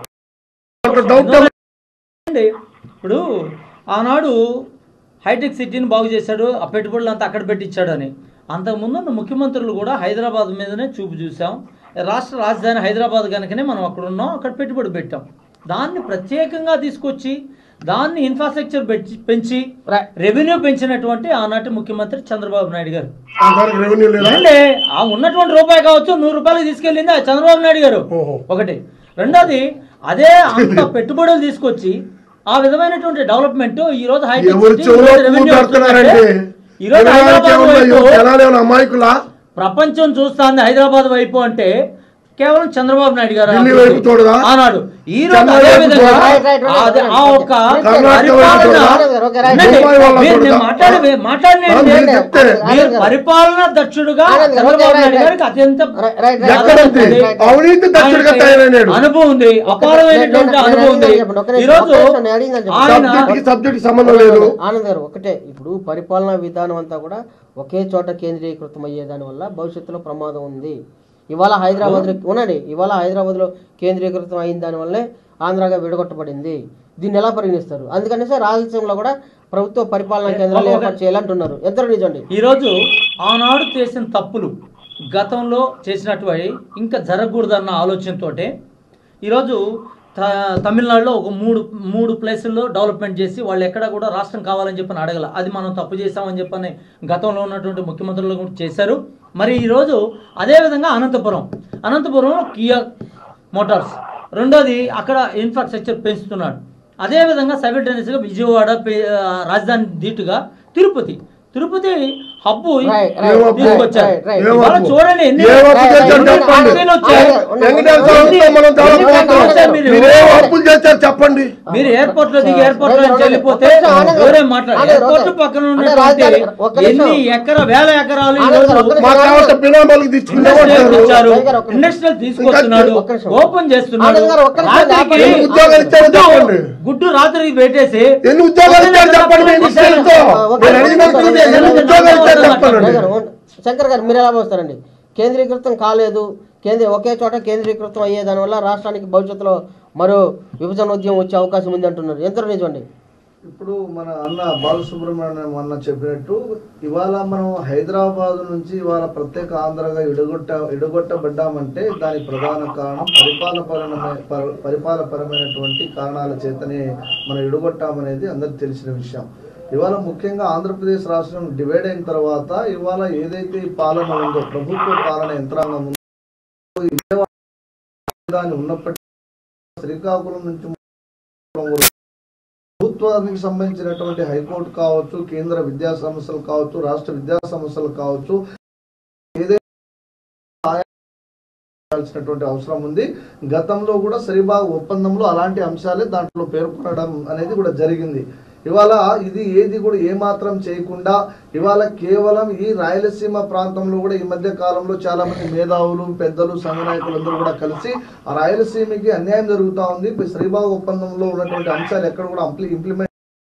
డౌట్ అండి ఇప్పుడు ఆనాడు హైటెక్ సిటీని బాగు చేశాడు ఆ పెట్టుబడులు అంతా అక్కడ పెట్టించాడు అని అంతకుముందు ఉన్న ముఖ్యమంత్రులు కూడా హైదరాబాద్ మీదనే చూపు చూసాం రాష్ట్ర రాజధాని హైదరాబాద్ కనుకనే మనం అక్కడ ఉన్నాం అక్కడ పెట్టుబడి పెట్టాం దాన్ని ప్రత్యేకంగా తీసుకొచ్చి దాన్ని ఇన్ఫ్రాస్ట్రక్చర్ పెంచి పెంచి Right. రెవెన్యూ పెంచినటువంటి ఆనాటి ముఖ్యమంత్రి చంద్రబాబు నాయుడు గారు అంతవరకు రెవెన్యూ లేదా అంటే ఆ ఉన్నటువంటి రూపాయి కావచ్చు నూరు రూపాయలు తీసుకెళ్ళింది ఆ చంద్రబాబు నాయుడు గారు ఓహో. ఒకటి రెండోది అదే అంత పెట్టుబడులు తీసుకొచ్చి ఆ విధమైనటువంటి డెవలప్మెంట్ ఈ రోజు హైటెక్ ఎవరు సిటీ, చెవులో ఈ రోజు రెవెన్యూ పెడుతున్నారండి వస్తుందంటే, ఈ రోజు హైదరాబాద్ వైపు జనాలు ఏమైనా అమాయకులా ప్రపంచం చూస్తాంది హైదరాబాద్ వైపు అంటే కేవలం చంద్రబాబు నాయుడు గారు ఢిల్లీ వైపు చూడదా? ఆనాడు ఈ రోజు చెన్నై అదే వైపు విధంగా చూడదా? Right, right, right, అదే- ఆ right. ఒక్క కర్ణాటక వైపు పరిపాలన చూడదా? Okay, right. వినండి, ముంబై వాళ్ళ మీరు నేను చూడదా? మాట్లాడి మాట్లాడినండి ఆ, మీరు చెప్తే. మీరు పరిపాలన దక్షుడుగా ఆనంద్ గారు, చంద్రబాబు okay, నాయుడు right, గారికి అత్యంత Right, right, right. ఎక్కడుంది Right, right. అవినీతి దక్షుడిగా ఆయనకి తయారైనాడు అనుభవం ఉంది అపారమైనటువంటి నేను- నేను అనుభవం ఉంది అడిగిందని చెప్పండి. ఒక్క నిమిషం, ఈ రోజు ఒక్క నిమిషం, నేను అడిగిందని చెప్పండి. ఆయన సబ్జెక్ట్ కి సబ్జెక్ట్ సంబంధం లేదు ఆనంద్ గారు ఒకటే ఇప్పుడు పరిపాలనా విధానం అంతా కూడా ఒకే చోట కేంద్రీకృతం అయ్యే దాని వల్ల భవిష్యత్తులో ప్రమాదం ఉంది ఇవాళ హైదరాబాద్ ఉండండి ఇవాళ హైదరాబాద్ లో కేంద్రీకృతం అయిన దాని వల్లే ఆంధ్రాగా విడగొట్టబడింది దీన్ని ఎలా పరిగణిస్తారు అందుకనే సార్ రాయలసీమలో కూడా ప్రభుత్వ పరిపాలనా కేంద్రాలు ఏర్పాటు చేయాలంటున్నారు ఎంత నిజండి ఈరోజు ఆనాడు చేసిన తప్పులు గతంలో చేసినటువంటి ఇంకా జరగకూడదన్న ఆలోచనతోటే ఈరోజు త- తమిళనాడులో ఒక మూడు మూడు ప్లేసుల్లో డెవలప్మెంట్ చేసి వాళ్ళు ఎక్కడ కూడా రాష్ట్రం కావాలని చెప్పని అడగల అది మనం తప్పు చేశామని చెప్పని గతంలో ఉన్నటువంటి ముఖ్యమంత్రులు కూడా చేశారు మరి ఈరోజు అదేవిధంగా అనంతపురం అనంతపురంలో కియా మోటార్స్ రెండోది అక్కడ ఇన్ఫ్రాస్ట్రక్చర్ పెంచుతున్నాడు అదేవిధంగా సైబర్టెనిస్గా విజయవాడ పే- ఆ, రాజధాని ధీటుగా Tirupati Tirupati hub Right, right, ఏం హబ్బు? తీసుకొచ్చారు Right, right. ఇవాళ చూడండి ఎన్ని ఏ అప్పు Right, చేశారు right, చెప్పండి కంపెనీలు వచ్చాయి. వెంకటేశ్వర స్వామితో మనం చాలా ఎన్ని కంపెనీలు వచ్చాయి మీరు? మీరు ఏ అప్పులు చేశారు చెప్పండి మీరు ఎయిర్పోర్ట్ లో దిగి ఎయిర్పోర్ట్ లో రైట్, నుంచి రైట్. వెళ్ళిపోతే ఒక్క నిమిషం ఆనంద్ గారు. ఎవరే మాట్లాడారు ఆనంద్ గారు, ఎయిర్పోర్ట్ ఒక్క- పక్కన అంటే ఉన్నటువంటి రాజధాని, ఒక్క నిమిషం. ఎన్ని ఎకర వేల ఎకరాలు ఈ ఆనంద్ గారు, రోజు ఒక్క మా నిమిషం. కావాల్సిన పిల్లలకి తీసుకుంటామంటారు ఇండస్ట్రియల్ ఇచ్చారు రైట్ గారు, ఒక్క నిమిషం. ఇండస్ట్రియల్ తీసుకొస్తున్నాడు ఒక్క నిమిషం. ఓపెన్ చేస్తున్నాడు ఆనంద్ గారు, ఒక్క నిమిషం. రాత్రికి ఎన్ని ఉద్యోగాలు ఇచ్చారో చెప్పండి. గుడ్డు రాత్రికి పెట్టేసి ఎన్ని ఉద్యోగాలు ఇచ్చారు చెప్పండి మీ ఇండస్ట్రీలతో నేను అడిగినట్టు ఎన్ని ఉద్యోగాలు ఇచ్చారు చెప్పండి రైట్ గారు, ఉండు. శంకర్ గారు మీరు ఎలా పోస్తారండి కేంద్రీకృతం కాలేదు కేంద్ర ఒకే చోట కేంద్రీకృతం అయ్యే దానివల్ల రాష్ట్రానికి భవిష్యత్తులో మరో విభజన ఉద్యమం వచ్చే అవకాశం ఉంది అంటున్నారు ఎంత నిజమండి ఇప్పుడు మన అన్న బాలసుబ్రహ్మణ్యం అన్న చెప్పినట్టు ఇవాళ మనం హైదరాబాద్ నుంచి ఇవాళ ప్రత్యేక ఆంధ్రగా ఇడగొట్ట ఇడగొట్టబడ్డామంటే దాని ప్రధాన కారణం పరిపాలనపరమైన పర- పరిపాలనపరమైనటువంటి కారణాల చేతనే మనం ఇడగొట్టామనేది అందరికి తెలిసిన విషయం ఇవాళ ముఖ్యంగా ఆంధ్రప్రదేశ్ రాష్ట్రం డివైడ్ అయిన తర్వాత ఇవాళ ఏదైతే ఈ పాలన ఉందో ప్రభుత్వ పాలన యంత్రాంగం ఉందో ఈ దాని ఉన్నప్పటికీ శ్రీకాకుళం నుంచి వరకు ప్రభుత్వానికి సంబంధించినటువంటి హైకోర్టు కావచ్చు కేంద్ర విద్యా సంస్థలు కావచ్చు రాష్ట్ర విద్యా సంస్థలు కావచ్చు ఏదైనా చేయాల్సినటువంటి అవసరం ఉంది గతంలో కూడా సరిబాగ్ ఒప్పందంలో అలాంటి అంశాలే దాంట్లో పేర్కొనడం అనేది కూడా జరిగింది ఇవాళ ఇది ఏది కూడా ఏమాత్రం చేయకుండా ఇవాళ కేవలం ఈ రాయలసీమ ప్రాంతంలో కూడా ఈ మధ్య కాలంలో చాలా మంది మేధావులు పెద్దలు సంఘ నాయకులందరూ కూడా కలిసి ఆ రాయలసీమకి అన్యాయం జరుగుతా ఉంది ఇప్పుడు శ్రీబాగ్ ఒప్పందంలో ఉన్నటువంటి అంశాలు ఎక్కడ కూడా ఇంప్లిమెంట్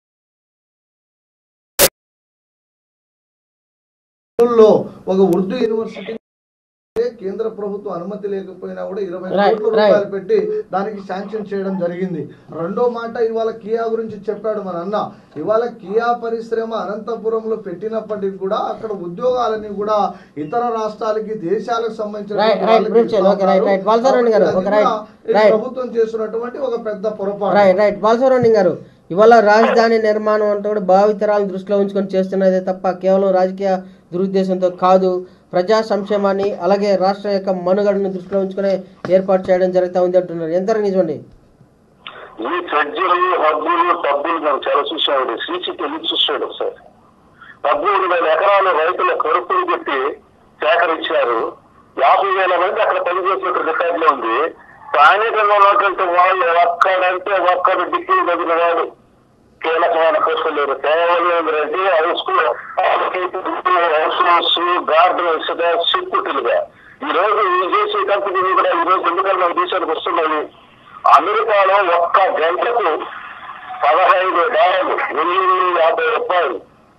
లో ఒక ఉర్దూ యూనివర్సిటీ కేంద్ర ప్రభుత్వం అనుమతి లేకపోయినా కూడా ఇరవై Right, కోట్ల right. రూపాయలు పెట్టి దానికి శాంక్షన్ చేయడం జరిగింది రెండో మాట ఇవాళ కియా గురించి చెప్పాడు మన అన్న ఇవాళ కియా పరిశ్రమ అనంతపురంలో పెట్టినప్పటికీ కూడా అక్కడ ఉద్యోగాలని కూడా ఇతర రాష్ట్రాలకి దేశాలకు సంబంధించిన Right, right, వాళ్ళకి brief చేయండి. Okay, right, right. బాలసరవణి గారు, అది okay, right, కూడా ఈ right. ప్రభుత్వం చేస్తున్నటువంటి ఒక పెద్ద పొరపాటు రైట్ రైట్ బాలసుబ్రహ్మణ్యం గారు ఇవాళ రాజధాని నిర్మాణం అంటే కూడా భావితరాలను దృష్టిలో ఉంచుకొని చేస్తున్నదే తప్ప కేవలం రాజకీయ దురుద్దేశంతో కాదు ప్రజా సంక్షేమాన్ని అలాగే రాష్ట్రం యొక్క మనుగడను దృష్టిలో ఉంచుకొని ఏర్పాటు చేయడం జరుగుతూ ఉంది అంటున్నారు ఎంత నిజమండి ఈ ఫ్రిడ్జ్లు హబ్బులు టబ్బులు మనం చాలా చూసామండి సీసీకి వెళ్ళి చూసాడు సార్ పద్దెనిమిది వేల ఎకరాలు రైతుల కరుపులు పెట్టి సేకరించారు యాభై వేల మంది అక్కడ పనిచేసినట్టు రికార్డులో ఉంది స్థానికంగా ఉన్నటువంటి వాళ్ళు ఒక్కడంటే ఒక్కడు డిగ్రీ తగిన వాడు కీలకమైన పోస్టులు లేరు కేవలం ఏంటంటే హౌస్ హౌస్ హౌస్ గార్డెన్స్ సిక్కుటులుగా ఈ రోజు ఈ చేసే కంపెనీలు కూడా ఈ రోజు ఎందుకంటే మన దేశానికి వస్తున్నాయి అమెరికాలో ఒక్క గంటకు పదహైదు డాలర్లు వెయ్యి యాభై రూపాయలు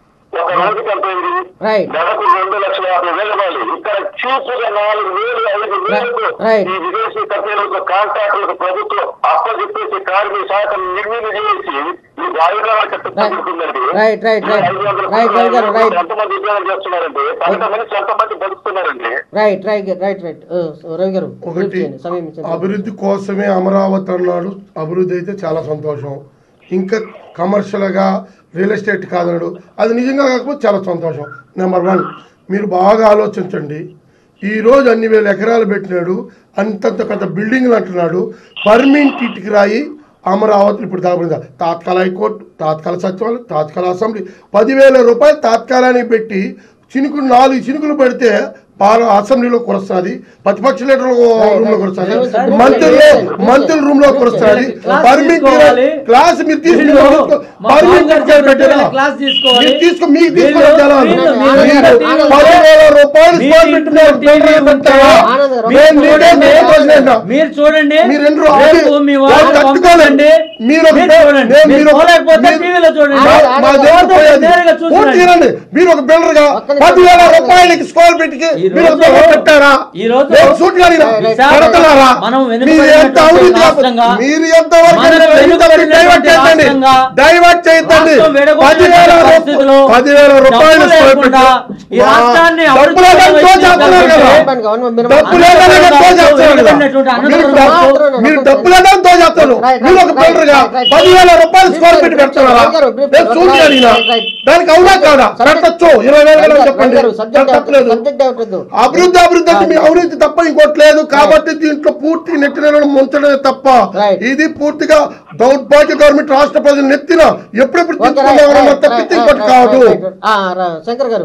ఒక రోజు కంపెనీ Right. నెలకు రెండు లక్షల యాభై వేలు ఇవ్వాలి ఇక్కడ చీపుగా నాలుగు వేలు ఐదు వేలకు Right. ఈ విదేశీ కంపెనీలకు కాంట్రాక్టులకు ప్రభుత్వం అప్పచెప్పేసి కార్మిక శాఖను నిర్వీర్యం చేసి ఈ వాయుదాల కట్టుకుంటుందండి Right, right, right. Right, right, గారు, right. ఎంతమంది ఉద్యోగం చేస్తున్నారండి ఎంతమంది ఎంతమంది బతుకుతున్నారండి right right right right Ravi గారు brief ఒకటి చేయండి సమయం ఇచ్చింది అభివృద్ధి కోసమే అమరావతి అన్నాడు అభివృద్ధి అయితే చాలా సంతోషం ఇంకా కమర్షియల్గా రియల్ ఎస్టేట్ కాదన్నాడు అది నిజంగా కాకపోతే చాలా సంతోషం నెంబర్ వన్ మీరు బాగా ఆలోచించండి ఈ రోజు అన్ని వేల ఎకరాలు పెట్టినాడు అంతంత పెద్ద బిల్డింగ్లు అంటున్నాడు పర్మనెంట్ ఇటుకి రాయి అమరావతి ఇప్పుడు దాబడిందా తాత్కాల హైకోర్టు తాత్కాల సచివాలయం తాత్కాల అసెంబ్లీ పదివేల రూపాయలు తాత్కాలానికి పెట్టి చినుకులు నాలుగు చినుకులు పెడితే పాల అసెంబ్లీలో కురుస్తుంది ప్రతిపక్ష లీడర్ రూమ్ లో కురుస్తుంది మంత్రులు మంత్రుల రూమ్ లో కురుస్తుంది క్లాస్ పర్మిట్ తీసుకోవాలి. క్లాస్ మీరు వీళ్ళు తీసుకుని మా పర్మిట్ బావగారు పెట్టారా చెప్పిన క్లాస్ తీసుకోవాలి. మీరు తీసుకో మీకు వీళ్ళు- తీసుకుని జనాలు వీళ్ళు- వీళ్ళు మీరు ఇంట్లో పదివేల రూపాయలు మీ స్క్వేర్ ఫీట్ ఇంట్లో టీవీ పెట్టారా ఆనంద్ గారు, నేను మీరు నీకే చూడండి. చెప్పొచ్చునేంట. మీరు చూడండి మీరు రెండు రేపు మీ వాళ్ళు వాళ్ళు తట్టుకోలేండి. పంపించండి. మీరు ఒక మీరు చూడండి. నేను- మీరు మీరు ఒక- పోలేకపోతే మీరు- టీవీలో చూడండి మా- మా ఆనంద్ దేవుడు ఎవరితో పోయేది. నేరుగా చూసి పూర్తి రండి. వినండి. మీరు ఒక బిల్డర్ గా ఒక్క నిమిషం. పదివేల రూపాయలకి స్క్వేర్ ఫీట్ కి ఈ మీరు ఒక రోజు- బిల్డర్ పెట్టారా ఈ రోజు నేను సూటిగా అడిగినా. విశాఖ- కడతలారా? మనం మీరు వెనుకబడినటువంటి ఎంత అవినీతి రాష్ట్రంగా, మీరు ఎంత వరకు మనం వెనుకబడినటువంటి డైవర్ట్ చేయొద్దండి రాష్ట్రంగా, డైవర్ట్ చేయొద్దండి రాష్ట్రం విడగొట్టిన పదివేల పరిస్థితిలో రూపాయలు పదివేల రూపాయలు డబ్బు స్క్వేర్ ఫీట్ లేకుండా ఈ రాష్ట్రాన్ని డబ్బు లేదని అభివృద్ధి తోచేస్తున్నారు కదా చెప్పండి, గవర్నమెంట్ మీరు డబ్బు లేదని తోచేస్తున్నారు కదా వెనుకబడినటువంటి మీరు అనంతపురం డబ్బు- మీరు డబ్బు లేదని తోచేస్తారు Right, right, మీరు ఒక right, బిల్డర్ గా right, right. పదివేల రూపాయలు స్క్వేర్ ఫీట్ Brief పెడుతున్నారా చేయండి, brief నేను చేయండి. సూటి Right, అడిగినా right, right. దానికి అవునా కాదా పెట్టచ్చు ఇరవై వేల వేలు చెప్పండి సబ్జెక్ట్ తప్పలేదు సబ్జెక్ట్ అవుతుంది అభివృద్ధి అభివృద్ధి అంటే మీ అవినీతి తప్ప ఇంకోటి లేదు కాబట్టి దీంట్లో పూర్తి నెట్టిన ముంచడమే తప్ప Right. ఇది పూర్తిగా దౌర్భాగ్య గవర్నమెంట్ రాష్ట్ర ప్రజలు నెత్తిన ఎప్పుడెప్పుడు ఓకే, రైట్, తీసుకున్నామో రైట్, తప్పితే రైట్, ఇంకోటి రైట్, కాదు రైట్, రైట్. ఆ, రా- శంకర్ గారు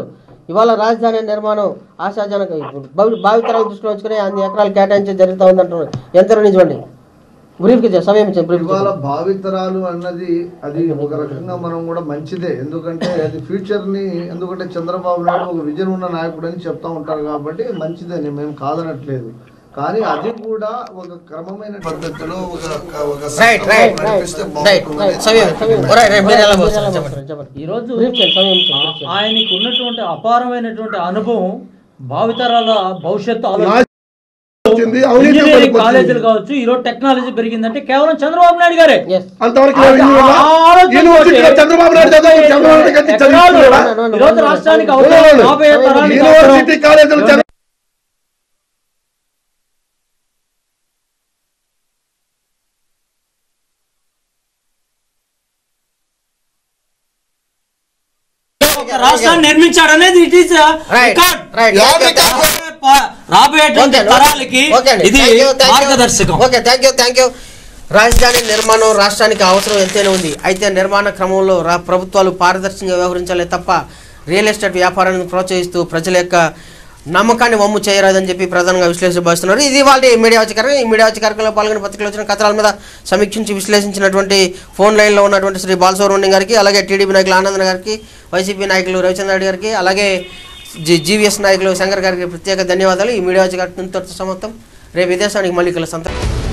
ఇవాళ రాజధాని నిర్మాణం ఆశాజనక భవి భావితరాలు దృష్టిలో ఉంచుకుని అన్ని ఎకరాలు కేటాయించే జరుగుతూ ఉంది అంటున్నారు ఎంత నిజమండి బ్రీఫ్కి ఇచ్చే సమయం ఇచ్చే బ్రీఫ్ ఇవాళ భావితరాలు అన్నది అది ఒక రకంగా మనం కూడా మంచిదే ఎందుకంటే అది ఫ్యూచర్ ని ఎందుకంటే చంద్రబాబు నాయుడు ఒక విజన్ ఉన్న నాయకుడు అని చెప్తా ఉంటారు కాబట్టి మంచిదే నేను మేము కాదనట్లేదు కానీ అది కూడా ఒక క్రమమైన పద్ధతిలో ఒక ఒక రైట్ రైట్ నడిపిస్తే రైట్ బాగుంటుందని సమయం రైట్ రైట్ మీరు ఎలా పోస్తారు? చెప్పండి చెప్పండి ఈరోజు బ్రీఫ్ చేయండి సమయం ఇచ్చేయండి, బ్రీఫ్ చేయండి. ఆయనకు ఉన్నటువంటి అపారమైనటువంటి అనుభవం భావితరాల భవిష్యత్తు ఆలోచన వచ్చింది అవినీతి ఇంజనీరింగ్ పనికొచ్చింది. కాలేజీలు కావచ్చు ఈ రోజు టెక్నాలజీ పెరిగిందంటే కేవలం చంద్రబాబు నాయుడు గారే Yes. అంతవరకు ఆ- నేను ఆ ఆలోచనతోటి యూనివర్సిటీలో చంద్రబాబు నాయుడు చదువు చంద్రబాబు నాయుడు గారికి ఎకరాలు చదివిస్తున్నాడా? ఈ రోజు రాష్ట్రానికి No, no, అవసరం no. రాబోయే తరానికి అవసరం యూనివర్సిటీ కాలేజీలు చదివి- ఒక రాష్ట్రాన్ని నిర్మించాడనేది it is right right okay, thank you. రాబోయేటువంటి ఓకే, తరాలకి ఓకే అండి. ఇది థాంక్ యూ, థాంక్ యూ. మార్గదర్శకం okay thank you thank you రాజధాని నిర్మాణం రాష్ట్రానికి అవసరం ఎంతైనా ఉంది అయితే నిర్మాణ క్రమంలో రా ప్రభుత్వాలు పారదర్శకంగా వ్యవహరించాలి తప్ప రియల్ ఎస్టేట్ వ్యాపారాన్ని ప్రోత్సహిస్తూ ప్రజల యొక్క నమ్మకాన్ని వమ్ము చేయరాదని చెప్పి ప్రధానంగా విశ్లేషణ భావిస్తున్నారు ఇది వాళ్ళ మీడియా వచ్చే కార్యక్రమం ఈ మీడియా వచ్చే కార్యక్రమంలో పాల్గొని పత్రికలు వచ్చిన కథనాల మీద సమీక్షించి విశ్లేషించినటువంటి ఫోన్ లైన్లో ఉన్నటువంటి శ్రీ బాలసుబ్రహ్మణ్యం గారికి అలాగే టీడీపీ నాయకులు ఆనంద్ గారికి వైసీపీ నాయకులు రవిచంద్ర రెడ్డి గారికి అలాగే జి జీవీఎస్ నాయకులు శంకర్ గారికి ప్రత్యేక ధన్యవాదాలు ఈ మీడియా వచ్చే కార్యక్రమం ఇంతటితో సమాప్తం రేపు విదేశానికి మళ్ళీ కలుస్తాం